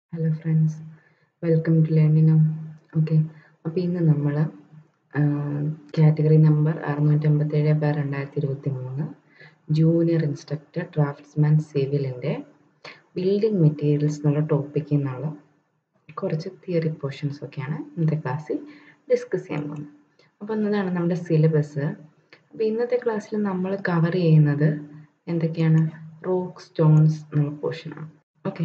Hello friends welcome to ലേണിനോ okay അപ്പോൾ ഇന്ന് നമ്മൾ കാറ്റഗറി നമ്പർ അറുന്നൂറ്റമ്പത്തേഴ് ബാർ രണ്ടായിരത്തി ഇരുപത്തി മൂന്ന് ജൂനിയർ ഇൻസ്ട്രക്ടർ ഡ്രാഫ്റ്റ്സ്മാൻ സിവിലിൻ്റെ ബിൽഡിംഗ് മെറ്റീരിയൽസ് എന്നുള്ള ടോപ്പിക്കിൽ നിന്നുള്ള കുറച്ച് തിയറി പോർഷൻസ് ഒക്കെയാണ് ഇന്നത്തെ ക്ലാസ്സിൽ ഡിസ്കസ് ചെയ്യാൻ പോകുന്നത് അപ്പോൾ എന്നതാണ് നമ്മുടെ സിലബസ് അപ്പോൾ ഇന്നത്തെ ക്ലാസ്സിൽ നമ്മൾ കവർ ചെയ്യുന്നത് എന്തൊക്കെയാണ് റോക്ക് സ്റ്റോൺസ് എന്നുള്ള പോർഷനാണ് ഓക്കെ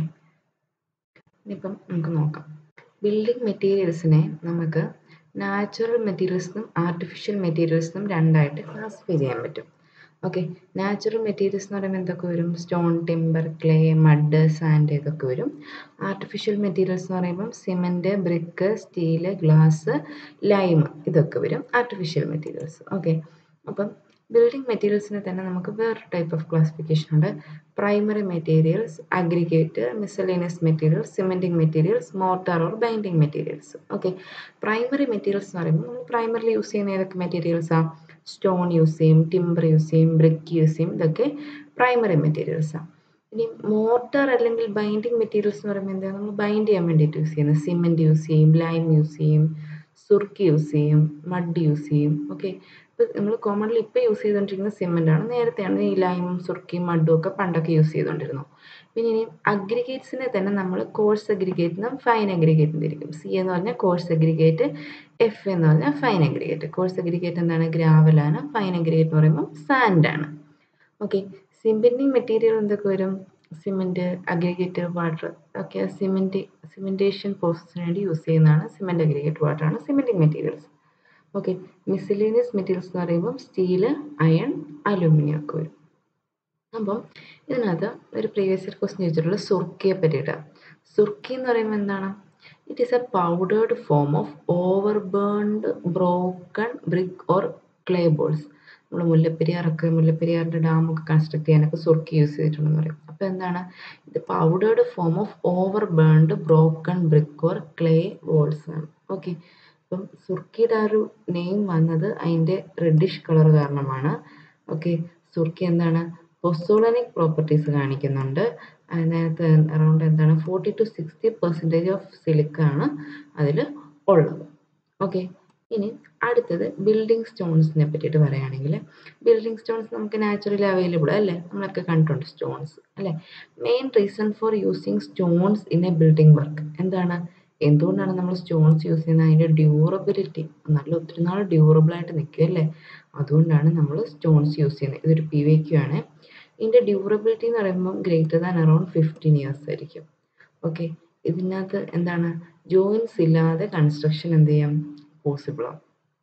ഇനിയിപ്പം നമുക്ക് നോക്കാം ബിൽഡിംഗ് മെറ്റീരിയൽസിനെ നമുക്ക് നാച്ചുറൽ മെറ്റീരിയൽസിനും ആർട്ടിഫിഷ്യൽ മെറ്റീരിയൽസിനും രണ്ടായിട്ട് ക്ലാസിഫൈ ചെയ്യാൻ പറ്റും ഓക്കെ നാച്ചുറൽ മെറ്റീരിയൽസ് എന്ന് പറയുമ്പോൾ എന്തൊക്കെ വരും stone timber clay mud sand ഇതൊക്കെ വരും ആർട്ടിഫിഷ്യൽ മെറ്റീരിയൽസ് എന്ന് പറയുമ്പം cement brick steel glass lime ഇതൊക്കെ വരും ആർട്ടിഫിഷ്യൽ മെറ്റീരിയൽസ് ഓക്കെ അപ്പം ബിൽഡിംഗ് മെറ്റീരിയൽസിന് തന്നെ നമുക്ക് വേറൊരു ടൈപ്പ് ഓഫ് ക്ലാസിഫിക്കേഷൻ ഉണ്ട് primary materials aggregate miscellaneous materials cementing materials mortar or binding materials okay primary materials എന്ന് പറയുമ്പോൾ നമ്മൾ പ്രൈമറിലി യൂസ് ചെയ്യുന്ന ഏതൊക്കെ മെറ്റീരിയൽസാണ് സ്റ്റോൺ യൂസ് ചെയ്യും ടിമ്പർ യൂസ് ചെയ്യും ബ്രിക്ക് യൂസ് ചെയ്യും ഇതൊക്കെ പ്രൈമറി മെറ്റീരിയൽസാണ് ഇനി മോർട്ടാർ അല്ലെങ്കിൽ ബൈൻഡിങ് മെറ്റീരിയൽസ് എന്ന് പറയുമ്പോൾ എന്താ നമ്മൾ ബൈൻഡ് ചെയ്യാൻ വേണ്ടിയിട്ട് യൂസ് ചെയ്യുന്നത് സിമെൻറ്റ് യൂസ് ചെയ്യും ലൈം യൂസ് ചെയ്യും സുർക്കി യൂസ് ചെയ്യും മഡ് യൂസ് ചെയ്യും ഓക്കെ ഇപ്പോൾ നമ്മൾ കോമൺലി ഇപ്പോൾ യൂസ് ചെയ്തുകൊണ്ടിരിക്കുന്നത് സിമെൻ്റ് ആണ് നേരത്തെയാണ് ഈ ലൈമും സുർക്കിയും മഡും ഒക്കെ പണ്ടൊക്കെ യൂസ് ചെയ്തുകൊണ്ടിരുന്നു പിന്നെ ഇനി അഗ്രിഗേറ്റ്സിനെ തന്നെ നമ്മൾ കോഴ്സ് അഗ്രിഗേറ്റ് നിന്നും ഫൈൻ അഗ്രിഗേറ്റ് തിരിക്കും സി എന്ന് പറഞ്ഞാൽ കോഴ്സ് അഗ്രിഗേറ്റ് എഫ് എന്ന് പറഞ്ഞാൽ ഫൈൻ അഗ്രിഗേറ്റ് കോഴ്സ് അഗ്രിഗേറ്റ് എന്താണ് ഗ്രാവലാണ് ഫൈൻ അഗ്രിഗേറ്റ് എന്ന് പറയുമ്പോൾ സാൻഡാണ് ഓക്കെ സിമെൻറ്റിങ് മെറ്റീരിയൽ എന്തൊക്കെ വരും സിമെൻറ്റ് അഗ്രിഗേറ്റ് വാട്ടർ ഒക്കെ സിമെൻറ്റ് സിമെൻറ്റേഷൻ പ്രോസസ്സിന് വേണ്ടി യൂസ് ചെയ്യുന്നതാണ് സിമെൻറ്റ് അഗ്രിഗേറ്റ് വാട്ടറാണ് cementing materials okay miscellaneous materials എന്ന് പറയുമ്പം സ്റ്റീല് അയൺ അലൂമിനിയം ഒക്കെ വരും അപ്പം ഇതിനകത്ത് ഒരു പ്രീവിയസ് ഇയർ ക്വസ്റ്റ്യൻ ചോദിച്ചിട്ടുള്ള സുർക്കിയെ പറ്റിയിട്ടാണ് സുർക്കി എന്ന് പറയുമ്പോൾ എന്താണ് it is a powdered form of over burned broken brick or clay balls നമ്മൾ മുല്ലപ്പെരിയാറൊക്കെ മുല്ലപ്പെരിയാറിൻ്റെ ഡാമൊക്കെ കൺസ്ട്രക്ട് ചെയ്യാനൊക്കെ സുർക്കി യൂസ് ചെയ്തിട്ടുണ്ടെന്ന് പറയും അപ്പോൾ എന്താണ് ഇത് powdered form of over burned broken brick or clay balls ആണ് ഓക്കെ അപ്പം സുർക്കിയുടെ ആ ഒരു നെയിം വന്നത് അതിൻ്റെ റെഡിഷ് കളർ കാരണമാണ് ഓക്കെ സുർക്കി എന്താണ് പൊസോളനിക് പ്രോപ്പർട്ടീസ് കാണിക്കുന്നുണ്ട് അതിനകത്ത് അറൗണ്ട് എന്താണ് forty to sixty percentage of സിലിക്കാണ് അതിൽ ഉള്ളത് ഓക്കെ ഇനി അടുത്തത് ബിൽഡിംഗ് സ്റ്റോൺസിനെ പറ്റിയിട്ട് പറയുകയാണെങ്കിൽ ബിൽഡിംഗ് സ്റ്റോൺസ് നമുക്ക് നാച്ചുറലി അവൈലബിൾ അല്ലേ നമ്മളൊക്കെ കണ്ടിട്ടുണ്ട് സ്റ്റോൺസ് അല്ലേ main reason for using stones in a building work എന്താണ് എന്തുകൊണ്ടാണ് നമ്മൾ സ്റ്റോൺസ് യൂസ് ചെയ്യുന്നത് അതിൻ്റെ ഡ്യൂറബിലിറ്റി നല്ല ഒത്തിരി നാൾ ഡ്യൂറബിൾ ആയിട്ട് നിൽക്കും അല്ലേ അതുകൊണ്ടാണ് നമ്മൾ സ്റ്റോൺസ് യൂസ് ചെയ്യുന്നത് ഇതൊരു പി വി ക്യു ആണ് ഇതിൻ്റെ ഡ്യൂറബിലിറ്റി എന്ന് പറയുമ്പോൾ greater than around fifteen years ആയിരിക്കും ഓക്കെ ഇതിനകത്ത് എന്താണ് ജോയിൻസ് ഇല്ലാതെ കൺസ്ട്രക്ഷൻ എന്ത് ചെയ്യാം പോസിബിളാണ്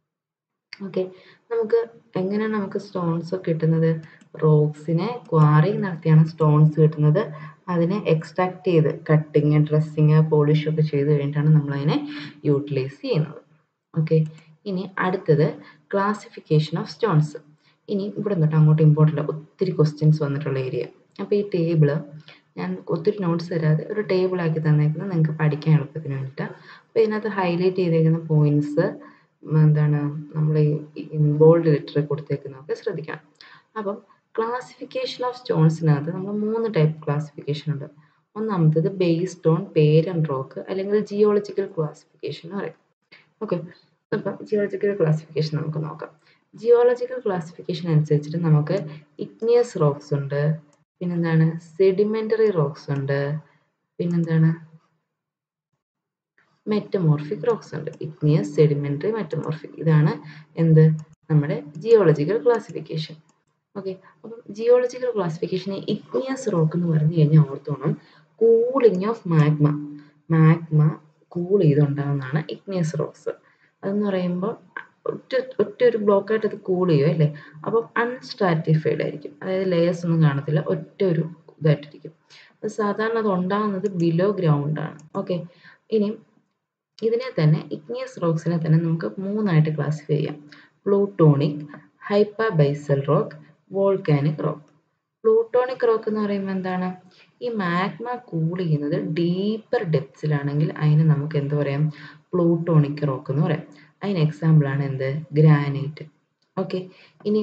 ഓക്കെ നമുക്ക് എങ്ങനെയാണ് നമുക്ക് സ്റ്റോൺസ് കിട്ടുന്നത് റോക്സിനെ ക്വാറി നടത്തിയാണ് സ്റ്റോൺസ് കിട്ടുന്നത് അതിനെ എക്സ്ട്രാക്ട് ചെയ്ത് കട്ടിങ് ഡ്രസ്സിങ് പോളിഷ് ഒക്കെ ചെയ്ത് കഴിഞ്ഞിട്ടാണ് നമ്മളതിനെ യൂട്ടിലൈസ് ചെയ്യുന്നത് ഓക്കെ ഇനി അടുത്തത് ക്ലാസിഫിക്കേഷൻ ഓഫ് സ്റ്റോൺസ് ഇനി ഇവിടെ നിന്നിട്ട് അങ്ങോട്ട് ഇമ്പോർട്ടൻ്റ് ഒത്തിരി ക്വസ്റ്റ്യൻസ് വന്നിട്ടുള്ള ഏരിയ അപ്പോൾ ഈ ടേബിള് ഞാൻ ഒത്തിരി നോട്ട്സ് തരാതെ ഒരു ടേബിളാക്കി തന്നേക്കുന്നത് നിങ്ങൾക്ക് പഠിക്കാൻ എളുപ്പത്തിന് വേണ്ടിയിട്ടാണ് അപ്പോൾ ഇതിനകത്ത് ഹൈലൈറ്റ് ചെയ്തേക്കുന്ന പോയിൻറ്റ്സ് എന്താണ് നമ്മൾ ഈ ബോൾഡ് ലെറ്റർ കൊടുത്തേക്കുന്നതൊക്കെ ശ്രദ്ധിക്കണം അപ്പം ക്ലാസിഫിക്കേഷൻ ഓഫ് സ്റ്റോൺസിനകത്ത് നമ്മൾ മൂന്ന് ടൈപ്പ് ക്ലാസിഫിക്കേഷൻ ഉണ്ട് ഒന്നാമത്തേത് ബേസ്ഡ് ഓൺ പേരൻ റോക്ക് അല്ലെങ്കിൽ ജിയോളജിക്കൽ ക്ലാസിഫിക്കേഷൻ എന്ന് പറയും ഓക്കെ അപ്പം ജിയോളജിക്കൽ ക്ലാസിഫിക്കേഷൻ നമുക്ക് നോക്കാം ജിയോളജിക്കൽ ക്ലാസിഫിക്കേഷൻ അനുസരിച്ചിട്ട് നമുക്ക് ഇഗ്നിയസ് റോക്സ് ഉണ്ട് പിന്നെന്താണ് സെഡിമെൻ്ററി റോക്സ് ഉണ്ട് പിന്നെന്താണ് മെറ്റമോർഫിക് റോക്സ് ഉണ്ട് ഇഗ്നിയസ് സെഡിമെൻ്ററി മെറ്റമോർഫിക് ഇതാണ് എന്ത് നമ്മുടെ ജിയോളജിക്കൽ ക്ലാസിഫിക്കേഷൻ ഓക്കെ അപ്പം ജിയോളജിക്കൽ ക്ലാസിഫിക്കേഷന് ഇഗ്നിയസ് റോക്ക് എന്ന് പറഞ്ഞു കഴിഞ്ഞാൽ ഓർത്തോണം cooling of magma magma cool ചെയ്തുണ്ടാകുന്നതാണ് ഇഗ്നിയസ് റോക്സ് അതെന്ന് പറയുമ്പോൾ ഒറ്റ ഒറ്റ ഒരു ബ്ലോക്കായിട്ട് അത് കൂൾ ചെയ്യും അല്ലേ അപ്പം അൺസ്ട്രാറ്റിഫൈഡ് ആയിരിക്കും അതായത് ലെയേഴ്സ് ഒന്നും കാണത്തില്ല ഒറ്റ ഒരു ഇതായിട്ടിരിക്കും അത് സാധാരണ അത് ഉണ്ടാകുന്നത് ബിലോ ഗ്രൗണ്ട് ആണ് ഓക്കെ ഇനി ഇതിനെ തന്നെ ഇഗ്നിയസ് റോക്സിനെ തന്നെ നമുക്ക് മൂന്നായിട്ട് ക്ലാസിഫൈ ചെയ്യാം plutonic hypabyssal rock volcanic rock plutonic rock എന്ന് പറയുമ്പോൾ എന്താണ് ഈ മാഗ്മ കൂൾ ചെയ്യുന്നത് ഡീപ്പർ ഡെപ്സിലാണെങ്കിൽ അതിന് നമുക്ക് എന്ത് പറയാം പ്ലൂട്ടോണിക് റോക്ക് എന്ന് പറയാം അതിന് എക്സാമ്പിൾ ആണ് എന്ത് ഗ്രാനൈറ്റ് ഓക്കെ ഇനി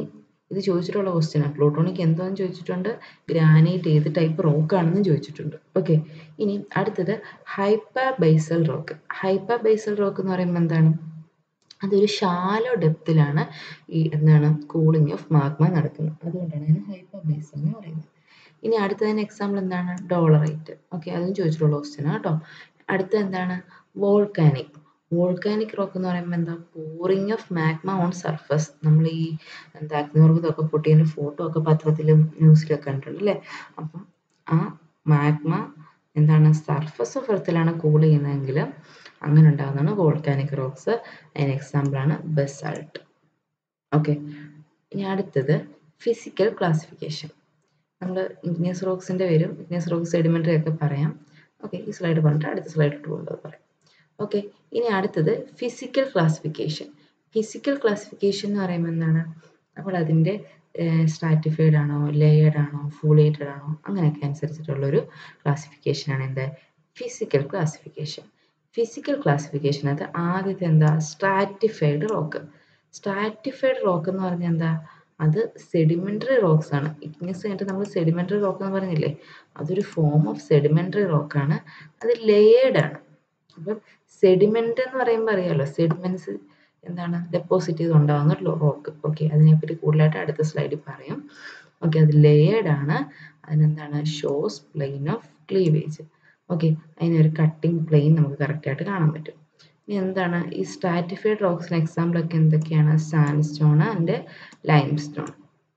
ഇത് ചോദിച്ചിട്ടുള്ള ക്വസ്റ്റ്യനാണ് പ്ലൂട്ടോണിക് എന്താണെന്ന് ചോദിച്ചിട്ടുണ്ട് ഗ്രാനൈറ്റ് ഏത് ടൈപ്പ് റോക്ക് ആണെന്ന് ചോദിച്ചിട്ടുണ്ട് ഓക്കെ ഇനി അടുത്തത് hyper basal rock hyper basal rock എന്ന് പറയുമ്പോൾ എന്താണ് അതൊരു ഷാലോ ഡെപ്തിലാണ് ഈ എന്താണ് കൂളിംഗ് ഓഫ് മാഗ്മ നടക്കുന്നത് അതുകൊണ്ടാണ് അതിന് ഹൈപ്പർ ബേസൽ എന്ന് പറയുന്നത് ഇനി അടുത്തതിന് എക്സാമ്പിൾ എന്താണ് ഡോളറൈറ്റ് ഓക്കെ അതും ചോദിച്ചിട്ടുള്ള ക്വസ്റ്റ്യൻ കേട്ടോ അടുത്ത എന്താണ് വോൾക്കാനിക് വോൾക്കാനിക് റോക്ക് എന്ന് പറയുമ്പോൾ എന്താ pouring of magma on surface നമ്മൾ ഈ എന്താ അഗ്നിപർവ്വതമൊക്കെ പൊട്ടിയതിൻ്റെ ഫോട്ടോ ഒക്കെ പത്രത്തിലും ന്യൂസിലൊക്കെ കണ്ടിട്ടുണ്ട് അല്ലേ അപ്പം ആ മാഗ്മ എന്താണ് സർഫസ് ഓഫ് എർത്തിലാണ് കൂൾ ചെയ്യുന്നതെങ്കിൽ അങ്ങനെ ഉണ്ടാകുന്നതാണ് വോൾക്കാനിക് റോക്സ് അതിന് എക്സാമ്പിളാണ് ബസാൾട്ട് ഓക്കെ ഇനി അടുത്തത് ഫിസിക്കൽ ക്ലാസിഫിക്കേഷൻ നമ്മൾ ഇഗ്നിയസ് റോക്സിൻ്റെ വരും ഇഗ്നിയസ് റോക്സ് സെഡിമെൻ്ററി ഒക്കെ പറയാം ഓക്കെ ഈ സ്ലൈഡ് പറഞ്ഞിട്ട് അടുത്ത സ്ലൈഡിലോട്ട് പോകുമ്പോൾ പറയാം ഓക്കെ ഇനി അടുത്തത് ഫിസിക്കൽ ക്ലാസിഫിക്കേഷൻ ഫിസിക്കൽ ക്ലാസിഫിക്കേഷൻ എന്ന് പറയുമ്പോൾ എന്താണ് നമ്മൾ അതിൻ്റെ സ്ട്രാറ്റിഫൈഡ് ആണോ ലെയർഡ് ആണോ ഫൂളേറ്റഡ് ആണോ അങ്ങനെയൊക്കെ അനുസരിച്ചിട്ടുള്ളൊരു ക്ലാസിഫിക്കേഷനാണ് എന്ത് ഫിസിക്കൽ ക്ലാസിഫിക്കേഷൻ ഫിസിക്കൽ ക്ലാസിഫിക്കേഷനകത്ത് ആദ്യത്തെ എന്താ സ്ട്രാറ്റിഫൈഡ് റോക്ക് സ്ട്രാറ്റിഫൈഡ് റോക്ക് എന്ന് പറഞ്ഞാൽ എന്താ അത് സെഡിമെൻ്ററി റോക്സ് ആണ് ഇഗ്നിയസ് കഴിഞ്ഞിട്ട് നമ്മൾ സെഡിമെൻ്ററി റോക്ക് എന്ന് പറഞ്ഞില്ലേ അതൊരു ഫോം ഓഫ് സെഡിമെൻ്ററി റോക്കാണ് അത് ലെയേർഡ് ആണ് അപ്പം സെഡിമെൻ്റ് എന്ന് പറയുമ്പോൾ അറിയാമല്ലോ സെഡിമെൻറ്റ്സ് എന്താണ് ഡെപ്പോസിറ്റ് ചെയ്ത് ഉണ്ടാകുന്ന റോക്ക് ഓക്കെ അതിനെപ്പറ്റി കൂടുതലായിട്ട് അടുത്ത സ്ലൈഡിൽ പറയും ഓക്കെ അത് ലെയേർഡ് ആണ് അതിനെന്താണ് shows plane of cleavage okay അതിനൊരു കട്ടിങ് പ്ലെയിൻ നമുക്ക് കറക്റ്റായിട്ട് കാണാൻ പറ്റും ഇനി എന്താണ് ഈ സ്ട്രാറ്റിഫൈഡ് റോക്സിന് എക്സാമ്പിൾ ഒക്കെ എന്തൊക്കെയാണ് sandstone and limestone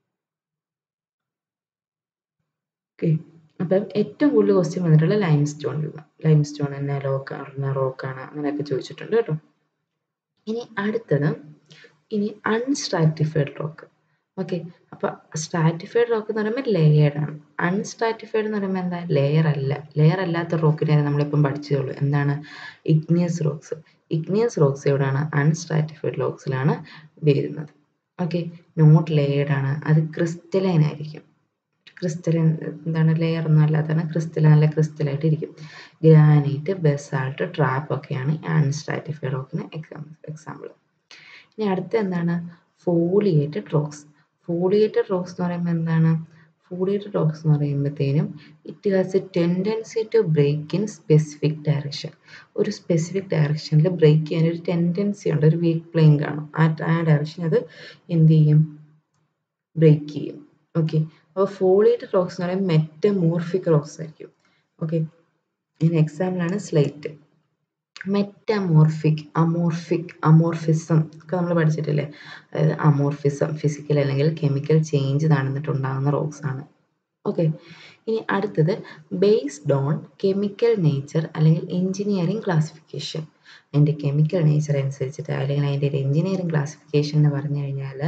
okay അപ്പം ഏറ്റവും കൂടുതൽ ക്വസ്റ്റ്യൻ വന്നിട്ടുള്ള ലൈം സ്റ്റോണിൽ ലൈം സ്റ്റോൺ തന്നെ ലോക്കാണ് റോക്കാണ് അങ്ങനെയൊക്കെ ചോദിച്ചിട്ടുണ്ട് കേട്ടോ ഇനി അടുത്തത് ഇനി അൺസ്ട്രാറ്റിഫൈഡ് റോക്ക് ഓക്കെ അപ്പോൾ സ്ട്രാറ്റിഫൈഡ് റോക്ക് എന്ന് പറയുമ്പോൾ ലെയേർഡ് ആണ് അൺസ്ട്രാറ്റിഫൈഡ് എന്ന് പറയുമ്പോൾ എന്താ ലെയർ അല്ല ലെയർ അല്ലാത്ത റോക്കിനെ നമ്മളിപ്പം പഠിച്ചതുള്ളൂ എന്താണ് ഇഗ്നിയസ് റോക്സ് ഇഗ്നിയസ് റോക്സ് എവിടെയാണ് അൺസ്ട്രാറ്റിഫൈഡ് റോക്സിലാണ് വരുന്നത് ഓക്കെ നോട്ട് ലെയേർഡ് ആണ് അത് ക്രിസ്റ്റലൈൻ ആയിരിക്കും ക്രിസ്റ്റലൈൻ എന്താണ് ലെയർ ഒന്നും അല്ലാത്തതാണ് ക്രിസ്റ്റൽ നല്ല ക്രിസ്റ്റലായിട്ട് ഇരിക്കും ഗ്രാനൈറ്റ് ബസാൾട്ട് ട്രാപ്പ് ഒക്കെയാണ് അൺസ്ട്രാറ്റിഫൈഡ് റോക്കിന് എക്സാമ്പിൾ എക്സാമ്പിൾ ഇനി അടുത്ത എന്താണ് ഫോളിയേറ്റഡ് റോക്സ് ഫോളിയേറ്റഡ് റോക്സ് എന്ന് പറയുമ്പോൾ എന്താണ് ഫോളിയേറ്റഡ് റോക്സ് എന്ന് പറയുമ്പോഴത്തേനും it has a tendency to break in specific direction ഒരു സ്പെസിഫിക് ഡയറക്ഷനിൽ ബ്രേക്ക് ചെയ്യാൻ ഒരു ടെൻഡൻസി ഉണ്ട് ഒരു വീക്ക് പ്ലെയിൻ കാണും ആ ആ ഡയറക്ഷൻ അത് എന്ത് ചെയ്യും ബ്രേക്ക് ചെയ്യും ഓക്കെ അപ്പോൾ ഫോളിയേറ്റഡ് റോക്സ് എന്ന് പറയുമ്പോൾ മെറ്റമോർഫിക് റോക്സ് ആയിരിക്കും ഓക്കെ ഇതിന് എക്സാമ്പിളാണ് സ്ലൈറ്റ് മെറ്റാമോർഫിക് അമോർഫിക് അമോർഫിസം ഒക്കെ നമ്മൾ പഠിച്ചിട്ടില്ലേ അതായത് അമോർഫിസം ഫിസിക്കൽ അല്ലെങ്കിൽ കെമിക്കൽ ചേഞ്ച് നടന്നിട്ടുണ്ടാകുന്ന റോക്സ് ആണ് ഓക്കെ ഇനി അടുത്തത് ബേസ്ഡ് ഓൺ കെമിക്കൽ നേച്ചർ അല്ലെങ്കിൽ എഞ്ചിനീയറിംഗ് ക്ലാസിഫിക്കേഷൻ അതിൻ്റെ കെമിക്കൽ നേച്ചർ അനുസരിച്ചിട്ട് അല്ലെങ്കിൽ അതിൻ്റെ ഒരു എഞ്ചിനീയറിംഗ് ക്ലാസിഫിക്കേഷൻ എന്ന് പറഞ്ഞു കഴിഞ്ഞാൽ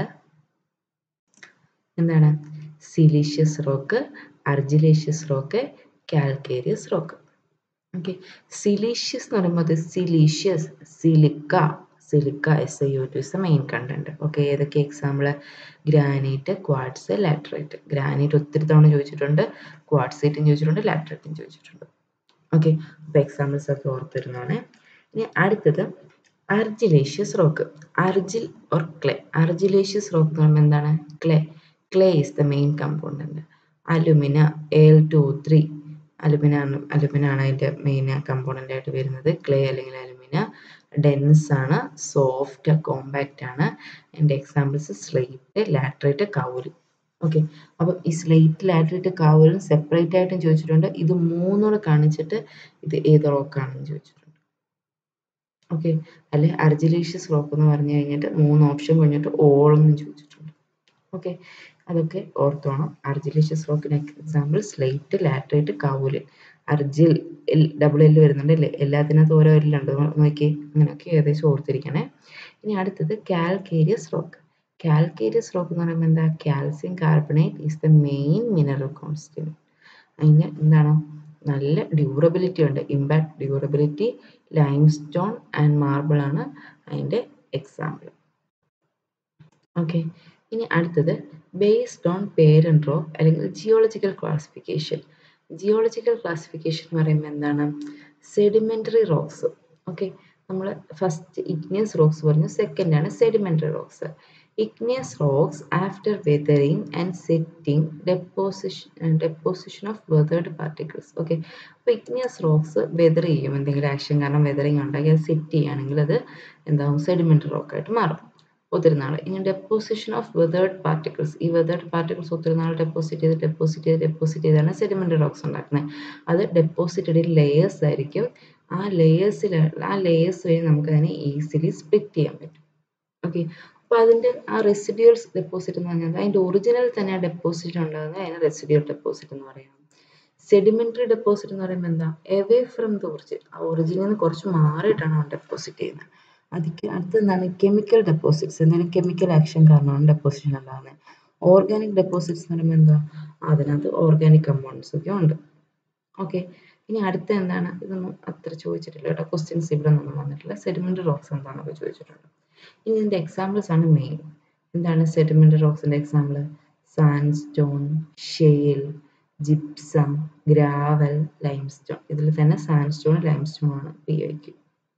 എന്താണ് siliceous rock argillaceous rock calcareous rock okay siliceous എന്ന് പറയുമ്പോൾ അത് siliceous silica silica S I O two is main content okay ഏതൊക്കെ example granite quartz laterite granite ഒത്തിരി തവണ ചോദിച്ചിട്ടുണ്ട് ക്വാഡ്സൈറ്റും ചോദിച്ചിട്ടുണ്ട് ലാറ്ററൈറ്റും ചോദിച്ചിട്ടുണ്ട് ഓക്കെ അപ്പോൾ എക്സാമ്പിൾസ് ഒക്കെ ഓർത്തിരുന്നോണേ ഇനി അടുത്തത് argillaceous rock argil or clay argillaceous rock എന്ന് പറയുമ്പോൾ എന്താണ് clay clay is the main component alumina L two three alumina alumina ആണ് അതിൻ്റെ മെയിൻ കമ്പോണൻ്റ് ആയിട്ട് വരുന്നത് ക്ലേ അല്ലെങ്കിൽ അലുമിന ഡെൻസ് ആണ് സോഫ്റ്റ് കോമ്പാക്റ്റ് ആണ് അതിൻ്റെ examples slate laterite kaolin okay അപ്പം ഈ സ്ലേറ്റ് ലാറ്ററൈറ്റ് കൗലും സെപ്പറേറ്റ് ആയിട്ടും ചോദിച്ചിട്ടുണ്ട് ഇത് മൂന്നൂടെ കാണിച്ചിട്ട് ഇത് ഏത് റോക്കാണെന്ന് ചോദിച്ചിട്ടുണ്ട് ഓക്കെ അല്ലെ അർജിലേഷ്യസ് റോക്ക് എന്ന് പറഞ്ഞു കഴിഞ്ഞിട്ട് മൂന്ന് ഓപ്ഷൻ കഴിഞ്ഞിട്ട് ഓൾ എന്നും ചോദിച്ചിട്ടുണ്ട് ഓക്കെ അതൊക്കെ ഓർത്തോണം അർജിലേഷ്യസ് റോക്കിന് example slate laterite kaolin argil L double L വരുന്നുണ്ട് അല്ലേ എല്ലാത്തിനകത്ത് ഓരോ എല്ലുണ്ട് നോക്കി അങ്ങനെയൊക്കെ ഏകദേശം ഓർത്തിരിക്കണേ ഇനി അടുത്തത് കാൽക്കേരിയസ് റോക്ക് കാൽക്കേരിയസ് റോക്ക് എന്ന് പറയുമ്പോൾ എന്താ calcium carbonate is the main mineral constant അതിന് എന്താണ് നല്ല ഡ്യൂറബിലിറ്റി ഉണ്ട് impact durability limestone and marble ആണ് അതിൻ്റെ എക്സാമ്പിൾ ഓക്കെ ഇനി അടുത്തത് ബേസ്ഡ് ഓൺ പേരൻറ് റോക്ക് അല്ലെങ്കിൽ ജിയോളജിക്കൽ ക്ലാസിഫിക്കേഷൻ ജിയോളജിക്കൽ ക്ലാസിഫിക്കേഷൻ എന്ന് പറയുമ്പോൾ എന്താണ് സെഡിമെൻ്ററി റോക്സ് ഓക്കെ നമ്മൾ ഫസ്റ്റ് ഇഗ്നിയസ് റോക്സ് പറഞ്ഞു സെക്കൻഡ് ആണ് sedimentary rocks igneous rocks after weathering and setting deposition deposition of weathered particles okay അപ്പോൾ igneous rocks വെതർ ചെയ്യും എന്തെങ്കിലും ആക്ഷൻ കാരണം വെതറിങ് ഉണ്ടാക്കി അത് സെറ്റ് ചെയ്യുകയാണെങ്കിൽ അത് എന്താവും സെഡിമെൻ്ററി റോക്ക് ആയിട്ട് മാറും ഒത്തിരി നാൾ ഇനി ഡെപ്പോസിഷൻ ഓഫ് വെതേർഡ് പാർട്ടിക്കിൾസ് ഈ വെതേർഡ് പാർട്ടിക്കിൾസ് ഒത്തിരി നാൾ ഡെപ്പോസിറ്റ് ചെയ്ത് ഡെപ്പോസിറ്റ് ചെയ്ത് ഡെപ്പോസിറ്റ് ചെയ്താണ് സെഡിമെൻ്ററി റോക്സ് ഉണ്ടാക്കുന്നത് അത് ഡെപ്പോസിറ്റഡ് ലെയേഴ്സ് ആയിരിക്കും ആ ലെയേഴ്സിൽ ആ ലെയേഴ്സ് വഴി നമുക്ക് അതിനെ ഈസിലി സ്പ്ലിറ്റ് ചെയ്യാൻ പറ്റും ഓക്കെ അപ്പോൾ അതിൻ്റെ ആ റെസിഡ്യൂൾസ് ഡെപ്പോസിറ്റ് എന്ന് പറഞ്ഞാൽ അതിൻ്റെ ഒറിജിനൽ തന്നെ ഡെപ്പോസിറ്റ് ഉണ്ടാകുന്നത് അതിനെ റെസിഡ്യൂൾ ഡെപ്പോസിറ്റ് എന്ന് പറയാം സെഡിമെൻ്ററി ഡെപ്പോസിറ്റ് എന്ന് പറയുമ്പോൾ എന്താ എവേ ഫ്രം ദ ഒറിജിൻ ആ ഒറിജിനിൽ നിന്ന് കുറച്ച് മാറിയിട്ടാണ് അവൻ ഡെപ്പോസിറ്റ് ചെയ്യുന്നത് അതിക്ക് അടുത്ത എന്താണ് കെമിക്കൽ ഡെപ്പോസിറ്റ്സ് എന്തെങ്കിലും കെമിക്കൽ ആക്ഷൻ കാരണമാണ് ഡെപ്പോസിഷൻ ഉണ്ടാകുന്നത് ഓർഗാനിക് ഡെപ്പോസിറ്റ്സ് എന്ന് പറയുമ്പോൾ എന്താ അതിനകത്ത് ഓർഗാനിക് കമ്പോണൻസ് ഒക്കെ ഉണ്ട് ഓക്കെ ഇനി അടുത്ത എന്താണ് ഇതൊന്നും അത്ര ചോദിച്ചിട്ടില്ല കേട്ടോ ക്വസ്റ്റ്യൻസ് ഇവിടെ ഒന്നും വന്നിട്ടില്ല സെഡിമെൻ്ററി റോക്സ് എന്താണെന്നൊക്കെ ചോദിച്ചിട്ടുണ്ട് ഇനി ഇതിൻ്റെ എക്സാമ്പിൾസ് ആണ് മെയിൻ എന്താണ് സെഡിമെൻ്ററി റോക്സിൻ്റെ example sandstone shale gypsum gravel limestone ഇതിൽ തന്നെ സാൻഡ് സ്റ്റോൺ ലൈം സ്റ്റോൺ ആണ് ഉപയോഗിക്കും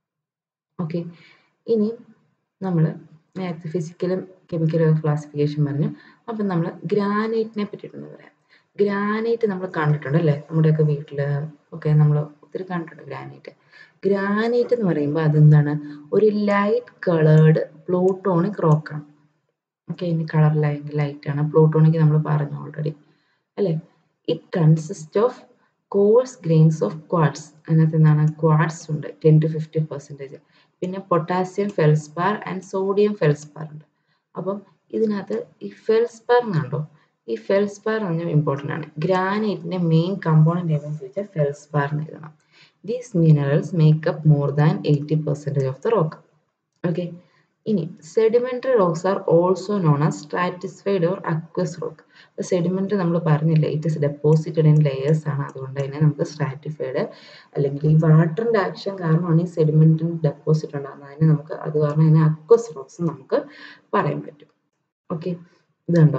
ഓക്കെ ഇനി നമ്മൾ നേരത്തെ ഫിസിക്കലും കെമിക്കലും ക്ലാസിഫിക്കേഷൻ പറഞ്ഞു അപ്പം നമ്മൾ ഗ്രാനൈറ്റിനെ പറ്റിയിട്ടൊന്ന് പറയാം ഗ്രാനൈറ്റ് നമ്മൾ കണ്ടിട്ടുണ്ട് അല്ലേ നമ്മുടെയൊക്കെ വീട്ടിൽ ഒക്കെ നമ്മൾ ഒത്തിരി കണ്ടിട്ടുണ്ട് ഗ്രാനൈറ്റ് ഗ്രാനൈറ്റ് എന്ന് പറയുമ്പോൾ അതെന്താണ് ഒരു ലൈറ്റ് കളേർഡ് പ്ലൂട്ടോണിക് റോക്കാണ് ഓക്കെ ഇനി കളർ ലൈറ്റ് ആണ് പ്ലൂട്ടോണിക് നമ്മൾ പറഞ്ഞു ഓൾറെഡി അല്ലേ it consist of coarse grains of quartz അതിനകത്ത് എന്താണ് ക്വാഡ്സ് ഉണ്ട് ടെൻ ടു ഫിഫ്റ്റി പെർസെൻറ്റേജ് പിന്നെ potassium feldspar and sodium feldspar ഉണ്ട് അപ്പം ഇതിനകത്ത് ഈ ഫെൽസ്പാർ എന്നുണ്ടോ ഈ ഫെൽസ്പാർ എന്ന് പറഞ്ഞാൽ ഇമ്പോർട്ടൻ്റ് ആണ് ഗ്രാനൈറ്റിന്റെ മെയിൻ കമ്പോണന്റ് ഏതെന്ന് ചോദിച്ചാൽ ഫെൽസ്പാർ എന്ന് എഴുതണം these minerals make up more than eighty percentage of the rock okay ഇനി sedimentary rocks are also known as stratisfied or aqueous rock sedimentary നമ്മൾ പറഞ്ഞില്ലേ it is deposited in layers ആണ് അതുകൊണ്ട് തന്നെ നമുക്ക് സ്ട്രാറ്റിഫൈഡ് അല്ലെങ്കിൽ ഈ വാട്ടറിന്റെ ആക്ഷൻ കാരണമാണ് ഈ സെഡിമെന്റിന് ഡെപ്പോസിറ്റ് ഉണ്ടാകുന്നത് അതിനെ നമുക്ക് അത് കാരണം അതിനെ അക്വസ് റോക്സ് നമുക്ക് പറയാൻ പറ്റും ഓക്കെ ഇതുണ്ടോ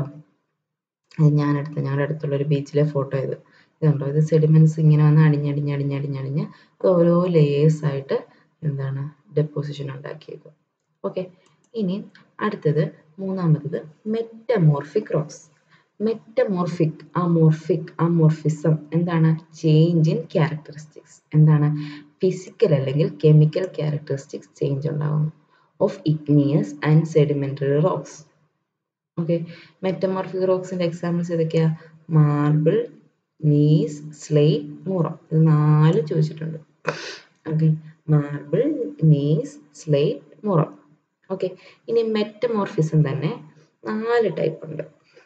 അത് ഞാനെടുത്ത ഞങ്ങളുടെ അടുത്തുള്ള ഒരു ബീച്ചിലെ ഫോട്ടോ ഇത് ഇതുണ്ടോ ഇത് സെഡിമെന്റ്സ് ഇങ്ങനെ വന്ന് അടിഞ്ഞടിഞ്ഞ് അടിഞ്ഞടിഞ്ഞടിഞ്ഞ് അത് ഓരോ ലേയേഴ്സ് ആയിട്ട് എന്താണ് ഡെപ്പോസിഷൻ ഉണ്ടാക്കിയത് ഓക്കെ ഇനി അടുത്തത് മൂന്നാമത്തത് metamorphic rocks metamorphic amorphic amorphism എന്താണ് ചേഞ്ച് ഇൻ ക്യാരക്ടറിസ്റ്റിക്സ് എന്താണ് ഫിസിക്കൽ അല്ലെങ്കിൽ കെമിക്കൽ ക്യാരക്ടറിസ്റ്റിക്സ് ചേഞ്ച് ഉണ്ടാകുന്നു of igneous and sedimentary rocks okay metamorphic റോക്സിന്റെ എക്സാമ്പിൾസ് ഏതൊക്കെയാ മാർബിൾ നീസ് സ്ലേറ്റ് മൂറം ഇത് നാല് ചോദിച്ചിട്ടുണ്ട് okay marble gneiss slate moorum okay ഇനി മെറ്റമോർഫിസം തന്നെ നാല് ടൈപ്പ് ഉണ്ട്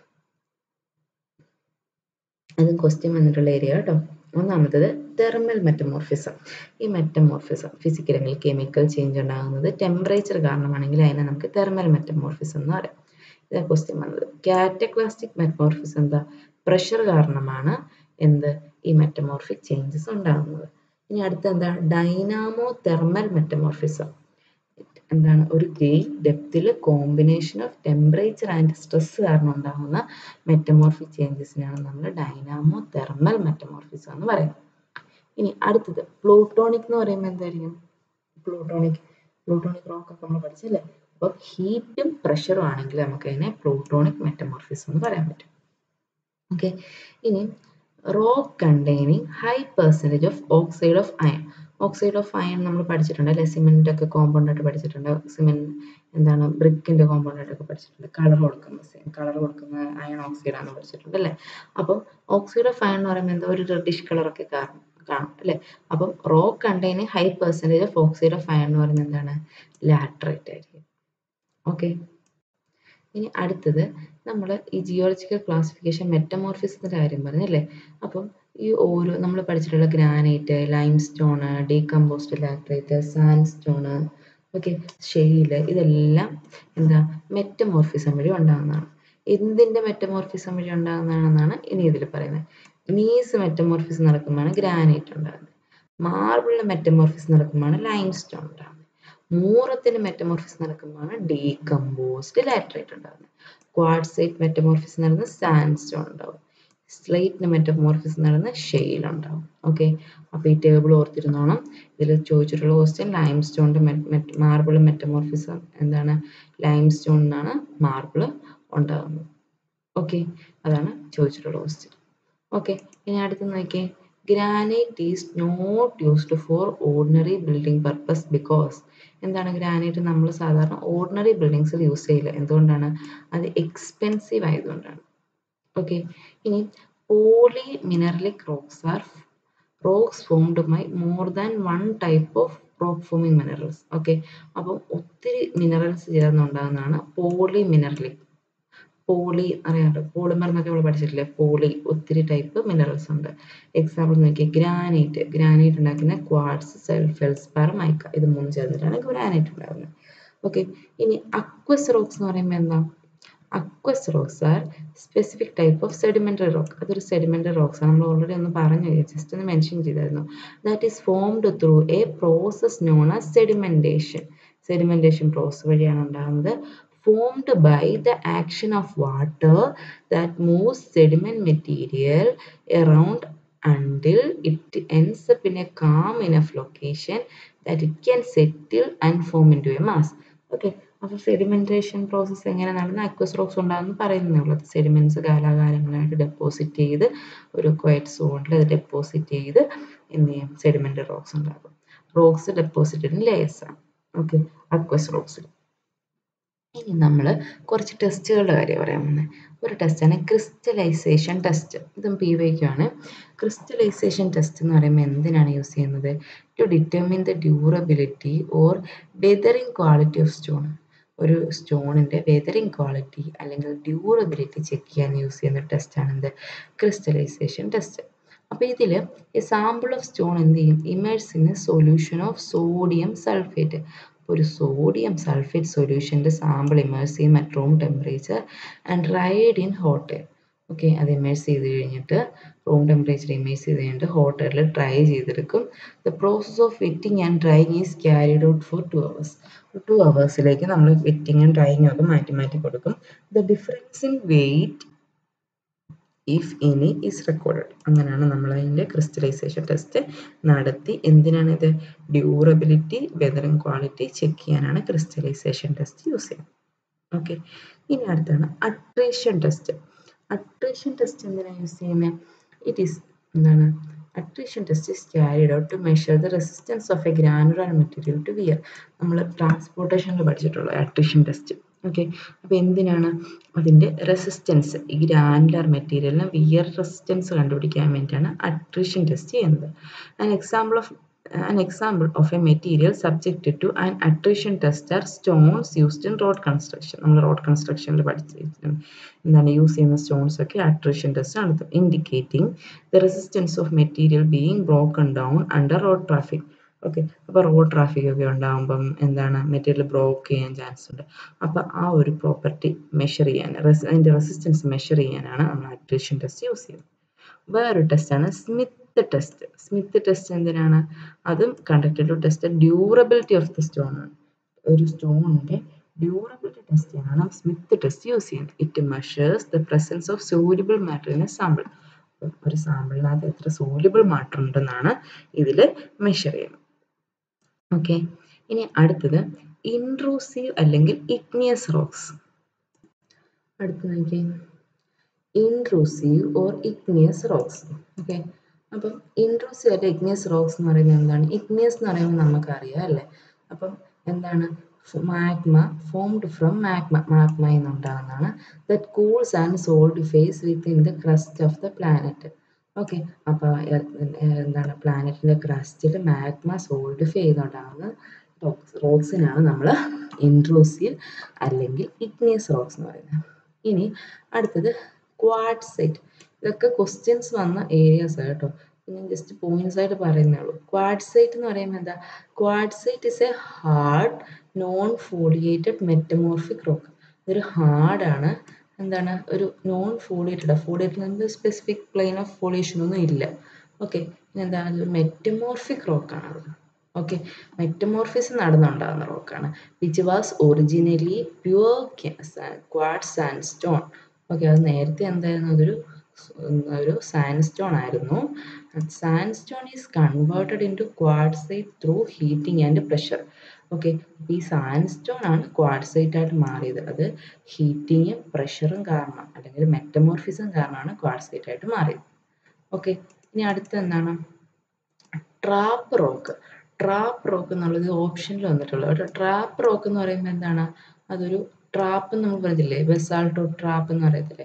അതും ക്വസ്റ്റ്യൻ വന്നിട്ടുള്ള ഏരിയ കേട്ടോ ഒന്നാമത്തത് തെർമൽ മെറ്റമോർഫിസം ഈ മെറ്റമോർഫിസം ഫിസിക്കൽ അല്ലെങ്കിൽ കെമിക്കൽ ചേഞ്ച് ഉണ്ടാകുന്നത് ടെമ്പറേച്ചർ കാരണമാണെങ്കിൽ അതിനെ നമുക്ക് തെർമൽ മെറ്റമോർഫിസം എന്ന് പറയാം ഇതാ ക്വസ്റ്റ്യൻ വന്നത് കാറ്റക്ലാസ്റ്റിക് മെറ്റമോർഫിസം എന്താ പ്രഷർ കാരണമാണ് എന്ത് ഈ മെറ്റമോർഫിക് ചേഞ്ചസ് ഉണ്ടാകുന്നത് ഇനി അടുത്ത എന്താ ഡൈനാമോ തെർമൽ മെറ്റമോർഫിസം എന്താണ് ഒരു ഗ്രേറ്റ് ഡെപ്തിൽ combination of temperature and stress കാരണം ഉണ്ടാകുന്ന മെറ്റമോർഫിക് ചേഞ്ചസിനാണ് നമ്മൾ ഡൈനാമോ തെർമൽ മെറ്റമോർഫിസം എന്ന് പറയുന്നത് ഇനി അടുത്തത് പ്ലൂട്ടോണിക് എന്ന് പറയുമ്പോൾ എന്തായിരിക്കും പ്ലൂട്ടോണിക് പ്ലൂട്ടോണിക് റോക്ക് ഒക്കെ നമ്മൾ പഠിച്ചല്ലേ അപ്പോൾ ഹീറ്റും പ്രഷറും ആണെങ്കിൽ നമുക്ക് അതിനെ പ്ലൂട്ടോണിക് മെറ്റമോർഫിസം എന്ന് പറയാൻ പറ്റും ഓക്കെ ഇനി rock containing high percentage of oxide of iron oxide of iron നമ്മൾ പഠിച്ചിട്ടുണ്ട് അല്ലെ സിമെന്റ് ഒക്കെ കോമ്പൗണ്ട് ആയിട്ട് പഠിച്ചിട്ടുണ്ട് സിമെന്റ് എന്താണ് ബ്രിക്കിന്റെ കോമ്പൗണ്ട് ആയിട്ടൊക്കെ പഠിച്ചിട്ടുണ്ട് കളർ കൊടുക്കുന്ന കളർ കൊടുക്കുന്ന അയൺ ഓക്സൈഡ് ആണെന്ന് പഠിച്ചിട്ടുണ്ട് അല്ലേ അപ്പം ഓക്സൈഡ് ഓഫ് അയൺ എന്ന് പറയുമ്പോൾ എന്താ ഒരു റെഡിഷ് കളറൊക്കെ കാണും കാണും അല്ലേ അപ്പം rock containing high percentage of oxide of iron എന്ന് പറയുന്നത് എന്താണ് ലാറ്ററേറ്റ് ആയിരിക്കും ഓക്കെ ഇനി അടുത്തത് നമ്മൾ ഈ ജിയോളജിക്കൽ ക്ലാസിഫിക്കേഷൻ മെറ്റമോർഫിസത്തിന്റെ കാര്യം പറഞ്ഞല്ലേ അപ്പം ഈ ഓരോ നമ്മൾ പഠിച്ചിട്ടുള്ള granite limestone decomposed laterite sandstone okay shale ഇതെല്ലാം എന്താ മെറ്റമോർഫിസം വഴി ഉണ്ടാകുന്നതാണ് എന്തിന്റെ മെറ്റമോർഫിസം വഴി ഉണ്ടാകുന്നതാണെന്നാണ് ഇനി ഇതിൽ പറയുന്നത് നീസ് മെറ്റമോർഫിസം നടക്കുമ്പോഴാണ് ഗ്രാനൈറ്റ് ഉണ്ടാകുന്നത് മാർബിളിന്റെ മെറ്റമോർഫിസം നടക്കുമ്പോഴാണ് ലൈം സ്റ്റോൺ ഉണ്ടാകുന്നത് മൂറത്തിന്റെ മെറ്റമോർഫിസ് നടക്കുമ്പോഴാണ് ഡീകമ്പോസ്ഡ് ലാറ്ററൈറ്റ് ഉണ്ടാകുന്നത് ക്വാഡ്സൈറ്റ് മെറ്റമോർഫിസ് നടക്കുന്ന സാൻഡ് സ്റ്റോൺ ഉണ്ടാവും സ്ലേറ്റിന് മെറ്റമോർഫിസ് നടന്ന ഷെയിൽ ഉണ്ടാവും ഓക്കെ അപ്പോൾ ഈ ടേബിൾ ഓർത്തിരുന്നോണം ഇതിൽ ചോദിച്ചിട്ടുള്ള ക്വസ്റ്റ്യൻ ലൈം സ്റ്റോണിൻ്റെ മാർബിൾ മെറ്റമോർഫിസം എന്താണ് ലൈം സ്റ്റോണിനാണ് മാർബിൾ ഉണ്ടാകുന്നത് ഓക്കെ അതാണ് ചോദിച്ചിട്ടുള്ള ക്വസ്റ്റ്യൻ ഓക്കെ ഇനി അടുത്ത് നോക്കിയേ granite is not used for ordinary building purpose because എന്താണ് ഗ്രാനൈറ്റ് നമ്മൾ സാധാരണ ഓർഡിനറി ബിൽഡിങ്സിൽ യൂസ് ചെയ്യില്ല എന്തുകൊണ്ടാണ് അത് എക്സ്പെൻസീവ് ആയതുകൊണ്ടാണ് ഓക്കെ ഇനി polymineralic rocks are rocks formed by more than one type of rock forming minerals okay അപ്പം ഒത്തിരി മിനറൽസ് ചേർന്നുണ്ടാകുന്നതാണ് പോളി മിനറലിക് പോളി അറിയാമല്ലോ പോളിമർ എന്നൊക്കെ നമ്മൾ പഠിച്ചിട്ടില്ലേ പോളി ഒത്തിരി ടൈപ്പ് മിനറൽസ് ഉണ്ട് എക്സാമ്പിൾ നോക്കിയാൽ ഗ്രാനൈറ്റ് ഗ്രാനൈറ്റ് ഉണ്ടാക്കുന്ന ക്വാർട്സ് ഫെൽസ്പാർ മൈക്ക ഇത് മൂന്ന് ചേർന്നിട്ടാണ് ഗ്രാനൈറ്റ് ഉണ്ടാകുന്നത് ഓക്കെ ഇനി അക്വസ് റോക്സ് എന്ന് പറയുമ്പോൾ എന്താ aqueous rocks are specific type of sedimentary rock അതൊരു സെഡിമെന്ററി റോക്സ് ആണ് നമ്മൾ ഓൾറെഡി ഒന്ന് പറഞ്ഞു ജസ്റ്റ് ഒന്ന് മെൻഷൻ ചെയ്തായിരുന്നു that is formed through a process known as sedimentation sedimentation process വഴിയാണ് ഉണ്ടാകുന്നത് formed by the action of water that moves sediment material around until it ends up in a calm enough location that it can settle and form into a mass. Okay. അപ്പോൾ sedimentation process എങ്ങനെ നടന്ന് aqueous rocks ഉണ്ടാകുമെന്ന് പറയുന്നുള്ളത് sediments കാലാകാലങ്ങളായിട്ട് deposit ചെയ്ത് ഒരു quiet സോണിൽ അത് deposit ചെയ്ത് എന്ത് ചെയ്യും സെഡിമെൻ്റ് റോക്സ് ഉണ്ടാകും റോക്സ് ഡെപ്പോസിറ്റഡ് ഇൻ ലേയേഴ്സ് ആണ് ഓക്കെ അക്വസ് റോക്സിൽ ഇനി നമ്മൾ കുറച്ച് ടെസ്റ്റുകളുടെ കാര്യം പറയാൻ പോകുന്നത് ഒരു ടെസ്റ്റാണ് ക്രിസ്റ്റലൈസേഷൻ ടെസ്റ്റ് ഇതും പി വൈക്കാണ് ക്രിസ്റ്റലൈസേഷൻ ടെസ്റ്റ് എന്ന് പറയുമ്പോൾ എന്തിനാണ് യൂസ് ചെയ്യുന്നത് to determine the durability or weathering quality of stone ഒരു സ്റ്റോണിൻ്റെ വെതറിങ് ക്വാളിറ്റി അല്ലെങ്കിൽ ഡ്യൂറബിലിറ്റി ചെക്ക് ചെയ്യാൻ യൂസ് ചെയ്യുന്ന ടെസ്റ്റാണ് എന്ത് ക്രിസ്റ്റലൈസേഷൻ ടെസ്റ്റ് അപ്പോൾ ഇതിൽ ഈ സാമ്പിൾ ഓഫ് സ്റ്റോൺ എന്ത് ചെയ്യും immerse in solution of sodium sulphate ഒരു സോഡിയം സൾഫേറ്റ് സൊല്യൂഷൻ്റെ സാമ്പിൾ ഇമേഴ്സ് ചെയ്യും at room temperature and dried in hot air okay അത് ഇമേഴ്സ് ചെയ്ത് കഴിഞ്ഞിട്ട് റൂം ടെമ്പറേച്ചർ ഇമേഴ്സ് ചെയ്ത് കഴിഞ്ഞിട്ട് ഹോട്ട് എയറിൽ ഡ്രൈ ചെയ്തെടുക്കും the process of wetting and drying is carried out for two hours two അവേഴ്സിലേക്ക് നമ്മൾ വെറ്റിംഗ് ആൻഡ് ഡ്രൈയിങ് ഒക്കെ മാറ്റി മാറ്റി കൊടുക്കും the difference in weight if any is recorded അങ്ങനെയാണ് നമ്മൾ അതിൻ്റെ ക്രിസ്റ്റലൈസേഷൻ ടെസ്റ്റ് നടത്തി എന്തിനാണ് ഇത് ഡ്യൂറബിലിറ്റി വെതറിങ് ക്വാളിറ്റി ചെക്ക് ചെയ്യാനാണ് ക്രിസ്റ്റലൈസേഷൻ ടെസ്റ്റ് യൂസ് ചെയ്യുന്നത് ഓക്കെ ഇനി അടുത്താണ് അട്രീഷൻ ടെസ്റ്റ് അട്രീഷൻ ടെസ്റ്റ് എന്തിനാണ് യൂസ് ചെയ്യുന്നത് ഇറ്റ് ഈസ് എന്താണ് attrition test is carried out to measure the resistance of a granular material to wear നമ്മൾ ട്രാൻസ്പോർട്ടേഷനിൽ പഠിച്ചിട്ടുള്ള അട്രീഷൻ ടെസ്റ്റ് ഓക്കെ അപ്പോൾ എന്തിനാണ് അതിൻ്റെ റെസിസ്റ്റൻസ് ഈ ഗ്രാനുലർ മെറ്റീരിയലിന് വിയർ റെസിസ്റ്റൻസ് കണ്ടുപിടിക്കാൻ വേണ്ടിയിട്ടാണ് അട്രീഷൻ ടെസ്റ്റ് ചെയ്യുന്നത് an example of an example of a material subjected to an attrition test are stones used in road construction നമ്മൾ റോഡ് കൺസ്ട്രക്ഷനിൽ പഠിച്ചിട്ടുണ്ട് എന്താണ് യൂസ് ചെയ്യുന്ന സ്റ്റോൺസ് ഒക്കെ അട്രിഷൻ ടെസ്റ്റ് നടത്തും indicating the resistance of material being broken down under road traffic okay അപ്പോൾ road traffic ഒക്കെ ഉണ്ടാകുമ്പം എന്താണ് മെറ്റീരിയൽ ബ്രോക്ക് ചെയ്യാൻ ചാൻസ് ഉണ്ട് അപ്പോൾ ആ ഒരു പ്രോപ്പർട്ടി മെഷർ ചെയ്യാൻ അതിൻ്റെ റെസിസ്റ്റൻസ് മെഷർ ചെയ്യാനാണ് നമ്മൾ അട്രിഷൻ ടെസ്റ്റ് യൂസ് ചെയ്യുന്നത് വേറൊരു ടെസ്റ്റാണ് സ്മിത്ത് ടെസ്റ്റ് സ്മിത്ത് ടെസ്റ്റ് എന്തിനാണ് അതും conducted to test durability of the stone ആണ് ഒരു സ്റ്റോണിൻ്റെ ഡ്യൂറബിലിറ്റി ടെസ്റ്റ് ചെയ്യാനാണ് സ്മിത്ത് ടെസ്റ്റ് യൂസ് ചെയ്യുന്നത് it measures the presence of soluble matter in a sample ഒരു സാമ്പിളിനകത്ത് എത്ര സൂര്യബിൾ മാറ്റർ ഉണ്ടെന്നാണ് ഇതിൽ മെഷർ ചെയ്യുന്നത് ഓക്കെ ഇനി അടുത്തത് ഇൻട്രൂസീവ് അല്ലെങ്കിൽ ഇഗ്നിയസ് റോക്സ് അടുത്ത് നോക്കിയേ intrusive or igneous rocks okay അപ്പം ഇൻട്രൂസീവ് അല്ലെ ഇഗ്നിയസ് റോക്സ് എന്ന് പറയുന്നത് എന്താണ് ഇഗ്നിയസ് എന്ന് പറയുമ്പോൾ നമുക്കറിയാം അല്ലേ അപ്പം എന്താണ് മാഗ്മ ഫോംഡ് ഫ്രം മാഗ്മ മാഗ്മയിൽ നിന്നുണ്ടാകുന്നതാണ് that cools and solidifies within the crust of the planet okay അപ്പോൾ എന്താണ് പ്ലാനറ്റിൻ്റെ ക്രസ്റ്റിൽ മാഗ്മ സോൾഡിഫൈ ചെയ്തുണ്ടാകുന്ന റോക്സ് റോക്സിനാണ് നമ്മൾ ഇൻട്രൂസീവ് അല്ലെങ്കിൽ ഇഗ്നിയസ് റോക്സ് എന്ന് പറയുന്നത് ഇനി അടുത്തത് ക്വാഡ്സൈറ്റ് ഇതൊക്കെ ക്വസ്റ്റ്യൻസ് വന്ന ഏരിയാസ് കേട്ടോ ഞാൻ ജസ്റ്റ് പോയിന്റ്സ് ആയിട്ട് പറയുന്നേ ഉള്ളൂ ക്വാഡ്സൈറ്റ് എന്ന് പറയുമ്പോൾ എന്താ quartzite is a hard non foliated metamorphic rock ഇതൊരു ഹാർഡാണ് എന്താണ് ഒരു non foliated foliated specific plane of foliation ഒന്നും ഇല്ല ഓക്കെ എന്താണ് ഒരു മെറ്റമോർഫിക് റോക്കാണ് അത് ഓക്കെ മെറ്റമോർഫിസ് നടന്നുണ്ടാകുന്ന റോക്കാണ് which was originally pure quartz sandstone okay അത് നേരത്തെ എന്തായിരുന്നു അതൊരു ഒരു സാൻഡ്സ്റ്റോൺ ആയിരുന്നു sandstone is converted into quartzite through heating and pressure okay ഈ സാൻഡ്സ്റ്റോൺ ആണ് ക്വാഡ്സൈറ്റ് ആയിട്ട് മാറിയത് അത് ഹീറ്റിങ്ങും പ്രഷറും കാരണം അല്ലെങ്കിൽ മെറ്റമോർഫിസം കാരണമാണ് ക്വാഡ്സൈറ്റ് ആയിട്ട് മാറിയത് ഓക്കെ ഇനി അടുത്ത എന്താണ് ട്രാപ്പ് റോക്ക് ട്രാപ്പ് റോക്ക് എന്നുള്ളത് ഓപ്ഷനിൽ വന്നിട്ടുള്ളത് കേട്ടോ ട്രാപ്പ് റോക്ക് എന്ന് പറയുമ്പോൾ എന്താണ് അതൊരു ട്രാപ്പ് നമ്മൾ പറഞ്ഞില്ലേ ബെസാൾട്ടോ ട്രാപ്പ് എന്ന് പറയത്തില്ലേ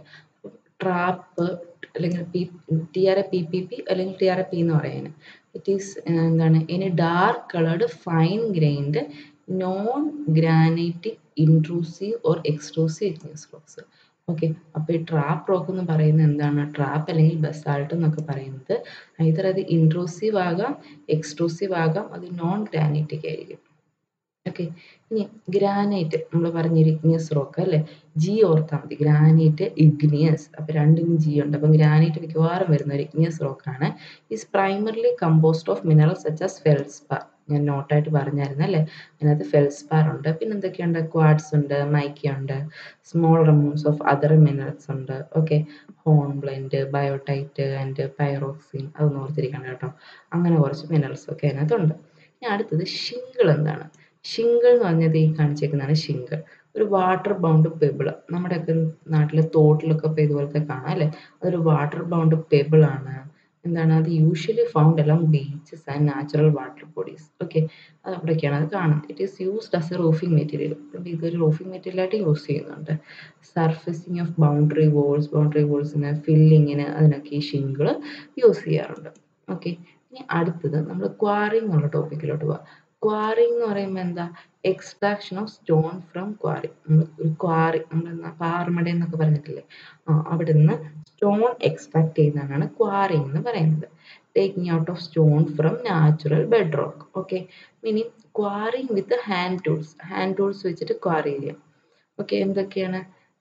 ട്രാപ്പ് അല്ലെങ്കിൽ P T R A P P P അല്ലെങ്കിൽ ടി ആർ എ പി എന്ന് പറയുന്നത് ഇറ്റ് ഈസ് എന്താണ് ഇനി dark coloured fine grained non granitic intrusive or extrusive igneous rocks okay അപ്പോൾ ഈ ട്രാപ്പ് റോക്ക് എന്ന് പറയുന്നത് എന്താണ് ട്രാപ്പ് അല്ലെങ്കിൽ ബസാൾട്ട് എന്നൊക്കെ പറയുന്നത് ഐതർ അത് ഇൻട്രൂസീവ് ആകാം എക്സ്ട്രൂസീവ് ആകാം അത് നോൺ ഗ്രാനൈറ്റിക് ആയിരിക്കും ഓക്കെ ഇനി ഗ്രാനൈറ്റ് നമ്മൾ പറഞ്ഞ ഇഗ്നിയസ് റോക്ക് അല്ലേ ജി ഓർത്താൽ മതി ഗ്രാനൈറ്റ് ഇഗ്നിയസ് അപ്പോൾ രണ്ടിനും ജി ഉണ്ട് അപ്പം ഗ്രാനൈറ്റ് മിക്കവാറും വരുന്ന ഒരു ഇഗ്നിയസ് റോക്കാണ് is primarily composed of minerals such as feldspar ഞാൻ നോട്ടായിട്ട് പറഞ്ഞായിരുന്നു അല്ലേ അതിനകത്ത് ഫെൽസ്പാർ ഉണ്ട് പിന്നെ എന്തൊക്കെയുണ്ട് ക്വാഡ്സ് ഉണ്ട് മൈക്ക ഉണ്ട് small remnants of other minerals ഉണ്ട് okay hornblende biotite and pyroxene അതൊന്നും ഓർത്തിരിക്കണം കേട്ടോ അങ്ങനെ കുറച്ച് മിനറൽസ് ഒക്കെ അതിനകത്തുണ്ട് ഇനി അടുത്തത് ഷിങ്കിൾ എന്താണ് ഷിങ്കിൾ എന്ന് പറഞ്ഞത് ഈ കാണിച്ചേക്കുന്നതാണ് ഷിങ്കിൾ ഒരു വാട്ടർ ബൗണ്ട് പെബിൾ നമ്മുടെയൊക്കെ നാട്ടിലെ തോട്ടിലൊക്കെ ഇപ്പോൾ ഇതുപോലത്തെ കാണാം അല്ലേ അതൊരു വാട്ടർ ബൗണ്ട് പെബിൾ ആണ് എന്താണ് അത് യൂഷ്വലി ഫൗണ്ട് എല്ലാം beaches and natural water bodies okay അത് അവിടെയൊക്കെയാണ് അത് കാണുന്നത് it is used as a roofing material ഇതൊരു റൂഫിംഗ് മെറ്റീരിയൽ ആയിട്ട് യൂസ് ചെയ്യുന്നുണ്ട് surfacing of boundary walls boundary വോൾസിന് ഫില്ലിങ്ങിന് അതിനൊക്കെ ഈ ഷിങ്കിൾ യൂസ് ചെയ്യാറുണ്ട് ഓക്കെ ഇനി അടുത്തത് നമ്മൾ ക്വാറിങ് എന്നുള്ള ടോപ്പിക്കിലോട്ട് പോവാം ക്വാറിങ് എന്ന് പറയുമ്പോൾ എന്താ extraction of stone from quarry നമ്മൾ ഒരു ക്വാറി നമ്മൾ പാറമട എന്നൊക്കെ പറഞ്ഞിട്ടില്ലേ ആ അവിടെ നിന്ന് സ്റ്റോൺ എക്സ്ട്രാക്ട് ചെയ്യുന്നതാണ് ക്വാറിങ് എന്ന് പറയുന്നത് taking out of stone from natural bed rock okay meaning quarrying with hand tools hand tools വെച്ചിട്ട് ക്വാറി ചെയ്യാം ഓക്കെ എന്തൊക്കെയാണ്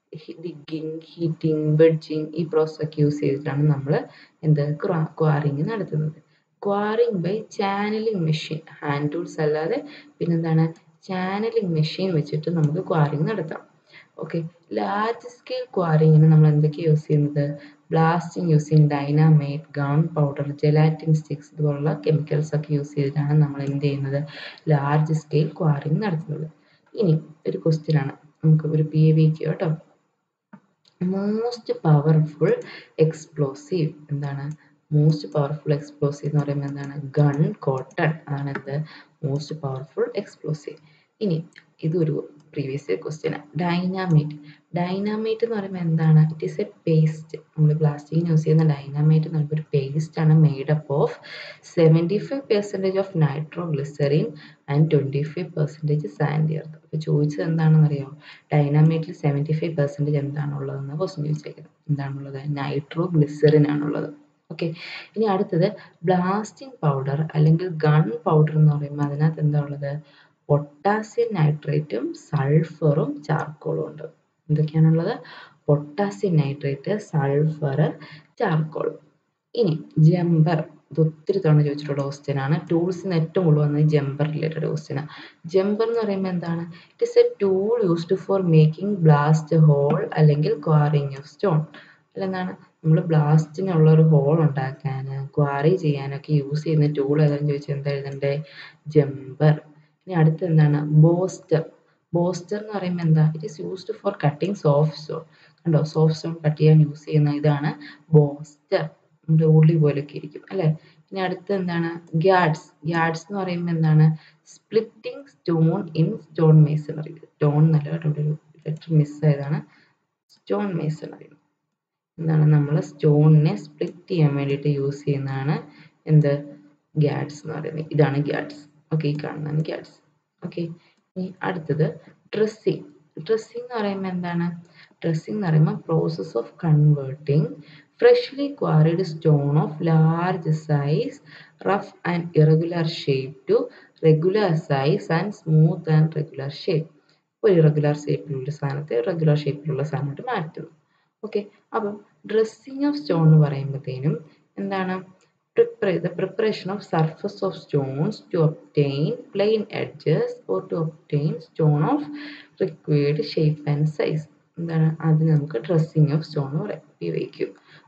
ഡിഗിങ് ഹീറ്റിംഗ് ബെഡ്ജിങ് ഈ പ്രോസസ് ഒക്കെ യൂസ് ചെയ്തിട്ടാണ് നമ്മൾ എന്ത് ക്വാറിങ് നടത്തുന്നത് quarrying by channelling machine hand tools അല്ലാതെ പിന്നെന്താണ് ചാനലിംഗ് മെഷീൻ വെച്ചിട്ട് നമുക്ക് ക്വാറിങ് നടത്താം ഓക്കെ ലാർജ് സ്കെയിൽ ക്വാറിങ്ങിന് നമ്മൾ എന്തൊക്കെയാണ് യൂസ് ചെയ്യുന്നത് ബ്ലാസ്റ്റിംഗ് യൂസ് ചെയ്യും dynamite gunpowder gelatin sticks ഇതുപോലുള്ള കെമിക്കൽസ് ഒക്കെ യൂസ് ചെയ്തിട്ടാണ് നമ്മൾ എന്ത് ചെയ്യുന്നത് ലാർജ് സ്കെയിൽ ക്വാറിങ് നടത്തുന്നത് ഇനി ഒരു ക്വസ്റ്റ്യൻ ആണ് നമുക്ക് ഒരു പി എ വിക്ക് കേട്ടോ മോസ്റ്റ് പവർഫുൾ എക്സ്പ്ലോസീവ് എന്താണ് മോസ്റ്റ് പവർഫുൾ എക്സ്പ്ലോസീവ് എന്ന് പറയുമ്പോൾ എന്താണ് ഗൺ കോട്ടൺ അതാണ് എന്ത് മോസ്റ്റ് പവർഫുൾ എക്സ്പ്ലോസീവ് ഇനി ഇതൊരു previous year question dynamite dynamite എന്ന് പറയുമ്പോൾ എന്താണ് ഇറ്റ് ഈസ് എ പേസ്റ്റ് നമ്മൾ പ്ലാസ്റ്റിക്കിന് യൂസ് ചെയ്യുന്ന ഡൈനാമൈറ്റ് എന്ന് പറയുമ്പോൾ ഒരു പേസ്റ്റ് ആണ് made up of seventy five percentage of nitroglycerine and twenty five percentage sand earth അപ്പോൾ ചോദിച്ചത് എന്താണെന്ന് അറിയാമോ ഡൈനാമൈറ്റിൽ സെവൻറ്റി ഫൈവ് പെർസെൻറ്റേജ് എന്താണുള്ളതെന്ന് ക്വസ്റ്റ്യൻ ചോദിച്ചേക്കുന്നത് എന്താണുള്ളത് നൈട്രോ ഗ്ലിസറിൻ ആണുള്ളത് ഓക്കെ ഇനി അടുത്തത് ബ്ലാസ്റ്റിംഗ് പൗഡർ അല്ലെങ്കിൽ ഗൺ പൗഡർ എന്ന് പറയുമ്പോൾ അതിനകത്ത് എന്താ ഉള്ളത് പൊട്ടാസ്യം നൈട്രേറ്റും സൾഫറും ചാർക്കോളും ഉണ്ട് എന്തൊക്കെയാണുള്ളത് പൊട്ടാസ്യം നൈട്രേറ്റ് സൾഫർ ചാർക്കോൾ ഇനി ജമ്പർ ഇത് ഒത്തിരി തവണ ചോദിച്ചിട്ടുള്ള ക്വസ്റ്റ്യൻ ആണ് ടൂൾസിന് ഏറ്റവും കൂടുതൽ വന്നത് ജമ്പർ റിലേറ്റഡ് ക്വസ്റ്റ്യൻ ആണ് ജമ്പർ എന്ന് പറയുമ്പോൾ എന്താണ് it is a tool used for making blast hole അല്ലെങ്കിൽ ക്വാറിങ് ഓഫ് സ്റ്റോൺ അല്ലെന്താണ് നമ്മൾ ബ്ലാസ്റ്റിനുള്ള ഒരു ഹോൾ ഉണ്ടാക്കാൻ ക്വാറി ചെയ്യാനൊക്കെ യൂസ് ചെയ്യുന്ന ടൂൾ ഏതാണെന്ന് ചോദിച്ചാൽ എന്താ എഴുതണ്ടേ ജമ്പർ ഇനി അടുത്ത എന്താണ് ബോസ്റ്റർ ബോസ്റ്റർ എന്ന് പറയുമ്പോൾ എന്താ it is used for cutting soft stone കണ്ടോ സോഫ്റ്റ് സ്റ്റോൺ കട്ട് ചെയ്യാൻ യൂസ് ചെയ്യുന്ന ഇതാണ് ബോസ്റ്റർ നമ്മുടെ ഉള്ളി പോലൊക്കെ ഇരിക്കും അല്ലേ ഇനി അടുത്ത എന്താണ് ഗ്യാഡ്സ് ഗ്യാഡ്സ് എന്ന് പറയുമ്പോൾ എന്താണ് splitting stone in stone masonry stone എന്നല്ല കേട്ടോ ഇവിടെ ഒരു ലെറ്റർ മിസ്സായതാണ് സ്റ്റോൺ മേസണറി എന്താണ് നമ്മൾ സ്റ്റോണിനെ സ്പ്ലിറ്റ് ചെയ്യാൻ വേണ്ടിയിട്ട് യൂസ് ചെയ്യുന്നതാണ് എന്ത് ഗ്യാഡ്സ് എന്ന് പറയുന്നത് ഇതാണ് ഗ്യാഡ്സ് ഓക്കെ ഈ കാണുന്നതാണ് ഗ്യാഡ്സ് ഓക്കെ ഇനി അടുത്തത് ഡ്രസ്സിങ് ഡ്രസ്സിങ് എന്ന് പറയുമ്പോൾ എന്താണ് ഡ്രസ്സിങ് എന്ന് പറയുമ്പോൾ process of converting freshly quarried stone of large size rough and irregular shape to regular size and smooth and regular shape ഒരു ഇറഗുലർ ഷേപ്പിലുള്ള സാധനത്തെ റെഗുലർ ഷേപ്പിലുള്ള സാധനമായിട്ട് മാറ്റുന്നു ഓക്കെ അപ്പം ഡ്രസ്സിങ് ഓഫ് സ്റ്റോൺ എന്ന് പറയുമ്പോഴത്തേനും എന്താണ് prepare the preparation of surface of stones to obtain plain edges or to obtain stone of required shape and size എന്താണ് അതിന് നമുക്ക് ഡ്രസ്സിങ് ഓഫ് സ്റ്റോൺ എന്ന് പറയാം പി വയ്ക്കും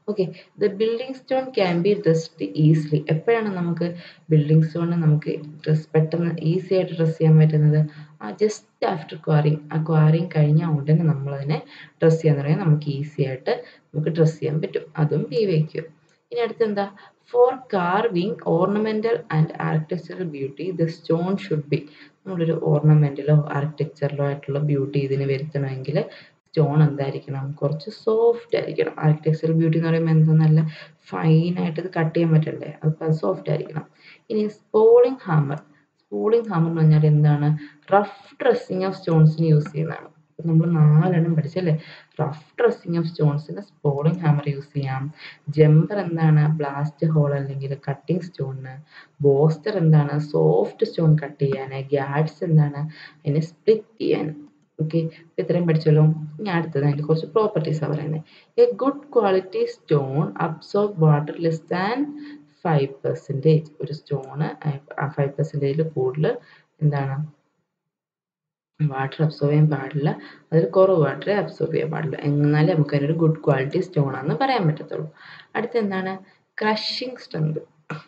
okay the building stone can be dressed easily എപ്പോഴാണ് നമുക്ക് building stone നമുക്ക് dress പെട്ടെന്ന് ഈസി ആയിട്ട് ഡ്രസ് ചെയ്യാൻ പറ്റുന്നത് ആ ജസ്റ്റ് ആഫ്റ്റർ ക്വാറിങ് ആ ക്വാറിങ് കഴിഞ്ഞ ഉടനെ നമ്മളതിനെ ഡ്രസ് ചെയ്യാൻ തുടങ്ങി നമുക്ക് ഈസി ആയിട്ട് നമുക്ക് ഡ്രസ് ചെയ്യാൻ പറ്റും അതും പി വയ്ക്കും ഇനി അടുത്തെന്താ for carving ornamental and architectural beauty the stone should be നമ്മളൊരു ഓർണമെന്റിലോ ആർക്കിടെക്ചറിലോ ആയിട്ടുള്ള ബ്യൂട്ടി ഇതിന് വരുത്തണമെങ്കിൽ സ്റ്റോൺ എന്തായിരിക്കണം കുറച്ച് സോഫ്റ്റ് ആയിരിക്കണം ആർക്കിടെക്ചറൽ ബ്യൂട്ടി എന്ന് പറയുമ്പോൾ എന്താ നല്ല ഫൈൻ ആയിട്ട് ഇത് കട്ട് ചെയ്യാൻ പറ്റണ്ടേ അപ്പോൾ അത് സോഫ്റ്റ് ആയിരിക്കണം ഇനി സ്പോളിംഗ് ഹാമർ സ്പോളിംഗ് ഹാമർ എന്ന് പറഞ്ഞാൽ എന്താണ് റഫ് ഡ്രസ്സിങ് ഓഫ് സ്റ്റോൺസിന് യൂസ് ചെയ്യുന്നതാണ് നമ്മൾ നാലെണ്ണം പഠിച്ചല്ലേ റഫ് ഡ്രസ്സിങ് ഓഫ് സ്റ്റോൺസിന് സ്പോളിംഗ് ഹാമർ യൂസ് ചെയ്യാം ജമ്പർ എന്താണ് ബ്ലാസ്റ്റ് ഹോൾ അല്ലെങ്കിൽ കട്ടിംഗ് സ്റ്റോണിന് ബോസ്റ്റർ എന്താണ് സോഫ്റ്റ് സ്റ്റോൺ കട്ട് ചെയ്യാൻ ഗ്യാഡ്സ് എന്താണ് അതിനെ സ്പ്ലിറ്റ് ചെയ്യാൻ ഓക്കെ ഇത്രയും പഠിച്ചല്ലോ ഇനി അടുത്തത് അതിൻ്റെ കുറച്ച് പ്രോപ്പർട്ടീസാണ് പറയുന്നത് a good quality stone absorb water less than five percentage ഒരു സ്റ്റോണ് ഫൈവ് പെർസെൻറ്റേജിൽ കൂടുതൽ എന്താണ് വാട്ടർ അബ്സോർബ് ചെയ്യാൻ പാടില്ല അതിൽ കുറവ് വാട്ടറേ അബ്സോർബ് ചെയ്യാൻ പാടില്ല എന്നാലേ നമുക്ക് അതിനൊരു ഗുഡ് ക്വാളിറ്റി സ്റ്റോൺ ആണെന്ന് പറയാൻ പറ്റത്തുള്ളൂ അടുത്ത എന്താണ് crushing strength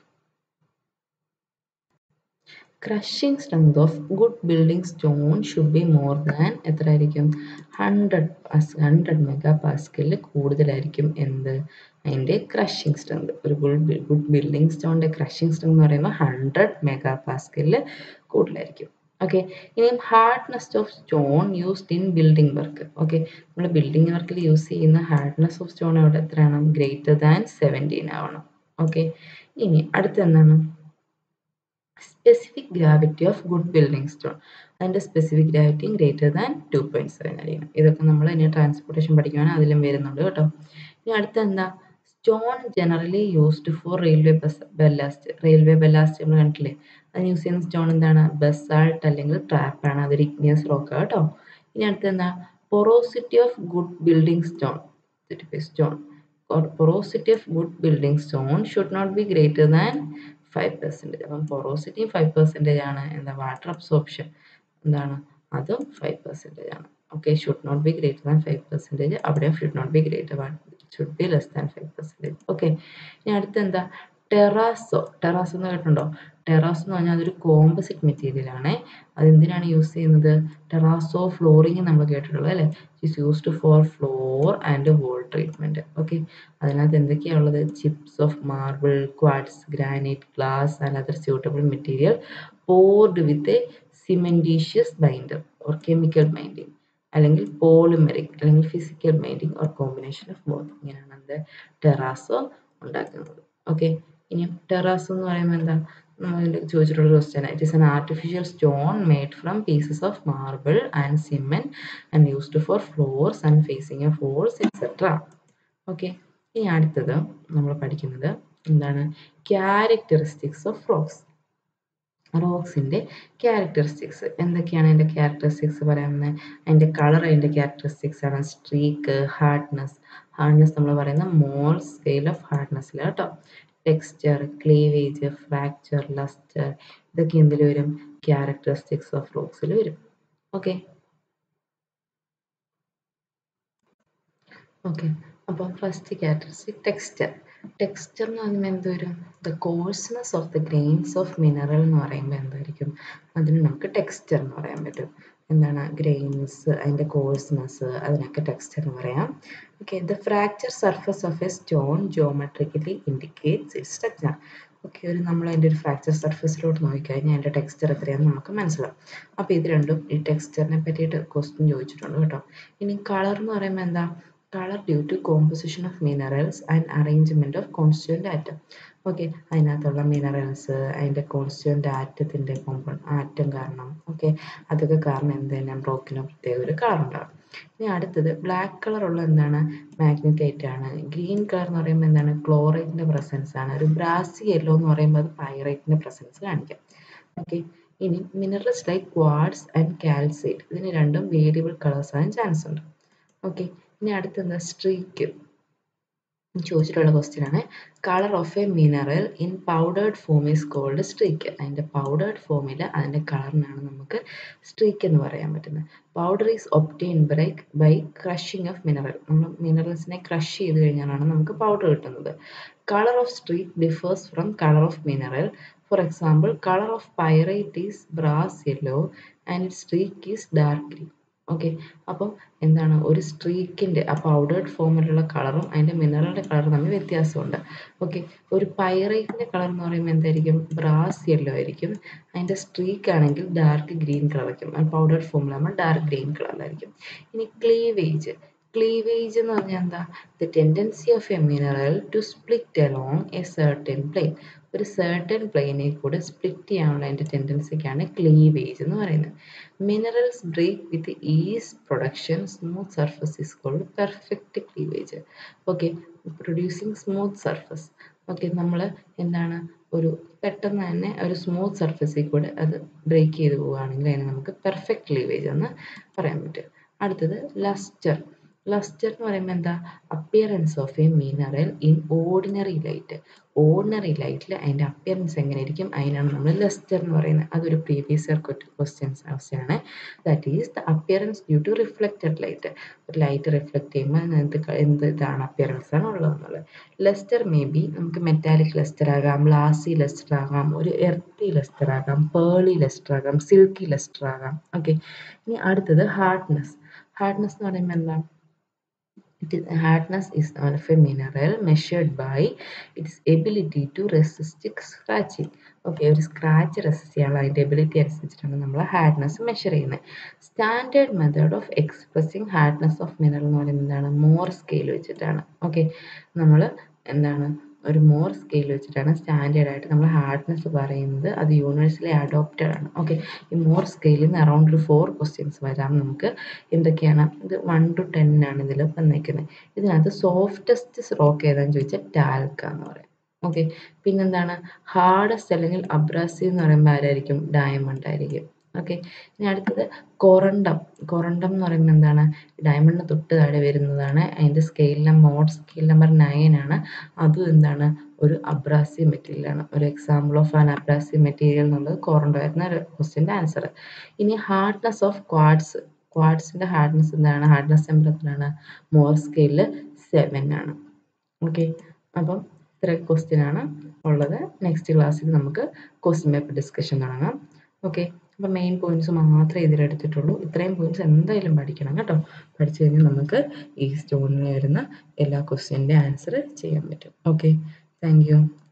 crushing strength of good building stone should be more than എത്ര ആയിരിക്കും ഹൺഡ്രഡ് ഹൺഡ്രഡ് മെഗാ പാസ്കലിൽ കൂടുതലായിരിക്കും എന്ത് അതിൻ്റെ ക്രഷിംഗ് സ്ട്രെങ്ത് ഒരു ഗുഡ് ഗുഡ് ബിൽഡിംഗ് സ്റ്റോണിൻ്റെ ക്രഷിംഗ് സ്ട്രെങ്ത് എന്ന് പറയുമ്പോൾ ഹൺഡ്രഡ് മെഗാ പാസ്കലിൽ കൂടുതലായിരിക്കും ഓക്കെ ഇനിയും hardness of stone used in building work okay നമ്മൾ ബിൽഡിംഗ് വർക്കിൽ യൂസ് ചെയ്യുന്ന ഹാർഡ്നെസ് ഓഫ് സ്റ്റോൺ എവിടെ എത്രയാണ് ഗ്രേറ്റർ ദാൻ സെവൻറ്റീൻ ആവണം ഓക്കെ ഇനി അടുത്ത എന്താണ് specific gravity of good building stone അതിൻ്റെ specific gravity greater than two point seven ആയിരിക്കണം ഇതൊക്കെ നമ്മൾ ഇനി ട്രാൻസ്പോർട്ടേഷൻ പഠിക്കുവാണെങ്കിൽ അതിലും വരുന്നുണ്ട് കേട്ടോ ഇനി അടുത്ത എന്താ stone generally used for railway bus ballast railway ballast നമ്മൾ കണ്ടിട്ടില്ലേ അത് യൂസ് ചെയ്യുന്ന സ്റ്റോൺ എന്താണ് ബസാൾട്ട് അല്ലെങ്കിൽ ട്രാപ്പാണ് അതൊരു ഇഗ്നിയസ് റോക്ക് കേട്ടോ ഇനി അടുത്ത എന്താ porosity of good building stone stone porosity of good building stone should not be greater than five percentage അപ്പം പൊറോസിറ്റി ഫൈവ് പെർസെൻറ്റേജ് ആണ് എന്താ വാട്ടർ അബ്സോർപ്ഷൻ എന്താണ് അതും ഫൈവ് പെർസെൻറ്റേജ് ആണ് okay should not be greater than five percentage അവിടെയും should not be greater should be less than five percentage okay ഇനി അടുത്ത എന്താ ടെറാസോ ടെറാസോ എന്ന് കേട്ടിട്ടുണ്ടോ ടെറാസ് എന്ന് പറഞ്ഞാൽ അതൊരു കോമ്പസിറ്റ് മെറ്റീരിയൽ ആണ് അതെന്തിനാണ് യൂസ് ചെയ്യുന്നത് ടെറാസോ ഫ്ലോറിങ് നമ്മൾ കേട്ടിട്ടുള്ളത് അല്ലേ it's used for floor and wall treatment okay അതിനകത്ത് എന്തൊക്കെയാണ് ഉള്ളത് chips of marble quartz granite glass and other suitable material poured with a cementitious binder or chemical binding അല്ലെങ്കിൽ പോളിമെറിക് അല്ലെങ്കിൽ physical binding or combination of both ഇങ്ങനെയാണ് എന്ത് terrazzo ഉണ്ടാക്കുന്നത് okay ഇനി terrazzo എന്ന് പറയുമ്പോൾ എന്താ നമ്മളിൽ ചോദിച്ചിട്ടുള്ള question it is an artificial stone made from pieces of marble and cement and used for floors and facing of walls etcetera okay ഇനി അടുത്തത് നമ്മൾ പഠിക്കുന്നത് എന്താണ് ക്യാരക്ടറിസ്റ്റിക്സ് ഓഫ് റോക്സ് റോക്സിൻ്റെ ക്യാരക്ടറിസ്റ്റിക്സ് എന്തൊക്കെയാണ് അതിൻ്റെ ക്യാരക്ടറിസ്റ്റിക്സ് പറയുന്നത് അതിൻ്റെ കളർ അതിൻ്റെ ക്യാരക്ടറിസ്റ്റിക്സ് ആണ് സ്ട്രീക്ക് ഹാർഡ്നെസ് ഹാർഡ്നെസ് നമ്മൾ പറയുന്ന മോൾ സ്കെയിൽ ഓഫ് ഹാർഡ്നെസ്സിൽ കേട്ടോ ടെക്സ്ചർ ക്ലീവേജ് ഫ്രാക്ചർ ലസ്റ്റർ ഇതൊക്കെ എന്തിൽ വരും ക്യാരക്ടറിസ്റ്റിക്സ് ഓഫ് റോക്സിൽ വരും ഓക്കെ ഓക്കെ അപ്പോൾ ഫസ്റ്റ് ക്യാരക്ടറിസ്റ്റിക് ടെക്സ്ചർ ടെക്സ്ചർ എന്ന് പറയുമ്പോൾ എന്ത് വരും the coarseness of the grains of mineral എന്ന് പറയുമ്പോൾ എന്തായിരിക്കും അതിന് നമുക്ക് ടെക്സ്ചർ എന്ന് പറയാൻ പറ്റും എന്താണ് ഗ്രെയിൻസ് അതിൻ്റെ കോഴ്സ്നെസ് അതിനൊക്കെ ടെക്സ്ചർ എന്ന് പറയാം okay the fracture surface of a stone geometrically indicates it structure okay ഒരു നമ്മൾ അതിൻ്റെ ഒരു ഫ്രാക്ചർ സർഫസിലോട്ട് നോക്കിക്കഴിഞ്ഞാൽ അതിൻ്റെ ടെക്സ്ചർ എത്രയാണെന്ന് നമുക്ക് മനസ്സിലാവും അപ്പോൾ ഇത് രണ്ടും ഈ ടെക്സ്ചറിനെ പറ്റിയിട്ട് ക്വസ്റ്റ്യൻ ചോദിച്ചിട്ടുണ്ട് കേട്ടോ ഇനി കളർ എന്ന് പറയുമ്പോൾ എന്താ colour due to composition of minerals and arrangement of constituent atom okay അതിനകത്തുള്ള മിനറൽസ് അതിൻ്റെ കോൺസ്റ്റുവൻ്റ് ആറ്റത്തിൻ്റെ കോമ്പൗ ആറ്റം കാരണം ഓക്കെ അതൊക്കെ കാരണം എന്ത് തന്നെ റോക്കിന് പ്രത്യേക ഒരു കളർ ഉണ്ടാകും ഇനി അടുത്തത് ബ്ലാക്ക് കളറുള്ള എന്താണ് മാഗ്നറ്റൈറ്റ് ആണ് ഗ്രീൻ കളർ എന്ന് പറയുമ്പോൾ എന്താണ് ക്ലോറൈറ്റിൻ്റെ പ്രസൻസ് ആണ് ഒരു ബ്രാസി യെല്ലോ എന്ന് പറയുമ്പോൾ അത് പൈറൈറ്റിൻ്റെ പ്രസൻസ് കാണിക്കാം ഓക്കെ ഇനി minerals like quartz and calcite ഇതിന് രണ്ടും വേരിയബിൾ കളേഴ്സ് ആകാൻ ചാൻസ് ഉണ്ട് ഓക്കെ ഇനി അടുത്തെന്താ സ്ട്രീക്ക് ചോദിച്ചിട്ടുള്ള ക്വസ്റ്റ്യൻ ആണ് colour of a mineral in powdered form is called streak അതിൻ്റെ പൗഡേർഡ് ഫോമിൽ അതിൻ്റെ കളറിനാണ് നമുക്ക് സ്ട്രീക്ക് എന്ന് പറയാൻ പറ്റുന്നത് powder is obtain by by crushing of mineral നമ്മൾ മിനറൽസിനെ ക്രഷ് ചെയ്ത് കഴിഞ്ഞാലാണ് നമുക്ക് പൗഡർ കിട്ടുന്നത് colour of streak differs from colour of mineral for example colour of pyrite is brass yellow and streak is dark green okay അപ്പം എന്താണ് ഒരു സ്ട്രീക്കിൻ്റെ ആ പൗഡേർഡ് ഫോമിലുള്ള കളറും അതിൻ്റെ മിനറലിൻ്റെ കളറും തമ്മിൽ വ്യത്യാസമുണ്ട് ഓക്കെ ഒരു പൈറൈറ്റിൻ്റെ കളർ എന്ന് പറയുമ്പോൾ എന്തായിരിക്കും ബ്രാസ് യെല്ലോ ആയിരിക്കും അതിൻ്റെ സ്ട്രീക്ക് ആണെങ്കിൽ ഡാർക്ക് ഗ്രീൻ കളർ ആയിരിക്കും ആ പൗഡേർഡ് ഫോമിലാകുമ്പോൾ ഡാർക്ക് ഗ്രീൻ കളറിലായിരിക്കും ഇനി ക്ലീവേജ് ക്ലീവേജ് എന്ന് പറഞ്ഞാൽ എന്താ the tendency of a mineral to split along a certain plane ഒരു സർട്ടൻ പ്ലെയിനെ കൂടെ സ്പ്ലിറ്റ് ചെയ്യാനുള്ള അതിൻ്റെ ടെൻഡൻസിക്കാണ് ക്ലീവേജ് എന്ന് പറയുന്നത് minerals break with ease production smooth surface is called perfect cleavage okay producing smooth surface okay നമ്മൾ എന്താണ് ഒരു പെട്ടെന്ന് തന്നെ ഒരു സ്മൂത്ത് സർഫസിൽ കൂടെ അത് ബ്രേക്ക് ചെയ്ത് പോവുകയാണെങ്കിൽ അതിനെ നമുക്ക് പെർഫെക്റ്റ് ക്ലീവേജ് എന്ന് പറയാൻ പറ്റും അടുത്തത് ലസ്റ്റർ ലസ്റ്റർ എന്ന് പറയുമ്പോൾ എന്താ appearance of a mineral in ordinary light ordinary ലൈറ്റിൽ അതിൻ്റെ അപ്പിയറൻസ് എങ്ങനെ ഇരിക്കും അതിനാണ് നമ്മൾ ലസ്റ്റർ എന്ന് പറയുന്നത് അതൊരു പ്രീവിയസ് ഇയർ ക്വസ്റ്റ്യൻസ് ക്വസ്റ്റ്യൻ ആണ് that is the appearance due to reflected light ഒരു ലൈറ്റ് റിഫ്ലക്റ്റ് ചെയ്യുമ്പോൾ അതിനകത്ത് എന്ത് ഇതാണ് അപ്പിയറൻസ് ആണ് ഉള്ളതെന്നുള്ളത് ലെസ്റ്റർ മേ ബി നമുക്ക് മെറ്റാലിക് ലെസ്റ്റർ ആകാം ഗ്ലാസി ലെസ്റ്റർ ആകാം ഒരു എർത്തി ലെസ്റ്റർ ആകാം പേളി ലെസ്റ്റർ ആകാം സിൽക്കി ലെസ്റ്റർ ആകാം ഓക്കെ ഇനി അടുത്തത് ഹാർഡ്നെസ് ഹാർഡ്നെസ് എന്ന് പറയുമ്പോൾ എന്താ It is, hardness is of a mineral measured by its ability to resist scratching. Okay ഒരു സ്ക്രാച്ച് റെസിസ്റ്റ് ചെയ്യാനുള്ള അതിൻ്റെ എബിലിറ്റി അനുസരിച്ചിട്ടാണ് നമ്മൾ ഹാർഡ്നെസ് മെഷർ ചെയ്യുന്നത് standard method of expressing hardness of mineral എന്ന് പറയുന്നത് എന്താണ് മോർ സ്കെയിൽ വെച്ചിട്ടാണ് ഓക്കെ നമ്മൾ എന്താണ് ഒരു മോർ സ്കെയിൽ വെച്ചിട്ടാണ് സ്റ്റാൻഡേർഡ് ആയിട്ട് നമ്മൾ ഹാർഡ്നെസ് പറയുന്നത് അത് യൂണിവേഴ്സലി അഡോപ്റ്റഡ് ആണ് ഓക്കെ ഈ മോർ സ്കെയിലിൽ നിന്ന് അറൗണ്ട് ഒരു ഫോർ ക്വസ്റ്റ്യൻസ് വരാം നമുക്ക് എന്തൊക്കെയാണ് ഇത് വൺ ടു ടെൻ ആണ് ഇതിൽ വന്നേക്കുന്നത് ഇതിനകത്ത് സോഫ്റ്റസ്റ്റ് റോക്ക് ഏതാണെന്ന് ചോദിച്ചാൽ ടാൽക്ക എന്ന് പറയും ഓക്കെ പിന്നെന്താണ് ഹാർഡസ്റ്റ് അല്ലെങ്കിൽ അബ്രാസീവ് എന്ന് പറയുമ്പോൾ ആരായിരിക്കും ഡയമണ്ട് ആയിരിക്കും ഓക്കെ ഇനി അടുത്തത് കൊറണ്ടം കൊറണ്ടം എന്ന് പറയുമ്പോൾ എന്താണ് ഡയമണ്ടിന് തൊട്ട് താഴെ വരുന്നതാണ് അതിൻ്റെ scale Mohs scale number nine ആണ് അതും എന്താണ് ഒരു അബ്രാസീവ് മെറ്റീരിയൽ ആണ് ഒരു example of an abrasive material എന്നുള്ളത് കോറണ്ടോ ആയിരുന്ന ഒരു ക്വസ്റ്റ്യൻ്റെ ആൻസർ ഇനി ഹാർഡ്നെസ് ഓഫ് ക്വാഡ്സ് ക്വാഡ്സിൻ്റെ ഹാർഡ്നെസ് എന്താണ് ഹാർഡ്നെസ് ടെമ്പറേച്ചറാണ് മോർ സ്കെയിലിൽ സെവൻ ആണ് ഓക്കെ അപ്പം ഇത്ര ക്വസ്റ്റ്യൻ ആണ് ഉള്ളത് നെക്സ്റ്റ് ക്ലാസ്സിൽ നമുക്ക് ക്വസ്റ്റ്യൻ പേപ്പർ ഡിസ്കഷൻ തുടങ്ങാം ഓക്കെ അപ്പം മെയിൻ പോയിന്റ്സ് മാത്രമേ ഇതിലെടുത്തിട്ടുള്ളൂ ഇത്രയും പോയിന്റ്സ് എന്തായാലും പഠിക്കണം കേട്ടോ പഠിച്ചു കഴിഞ്ഞാൽ നമുക്ക് ഈ സ്റ്റോണിൽ വരുന്ന എല്ലാ ക്വസ്റ്റ്യൻ്റെ ആൻസർ ചെയ്യാൻ പറ്റും ഓക്കെ താങ്ക് യു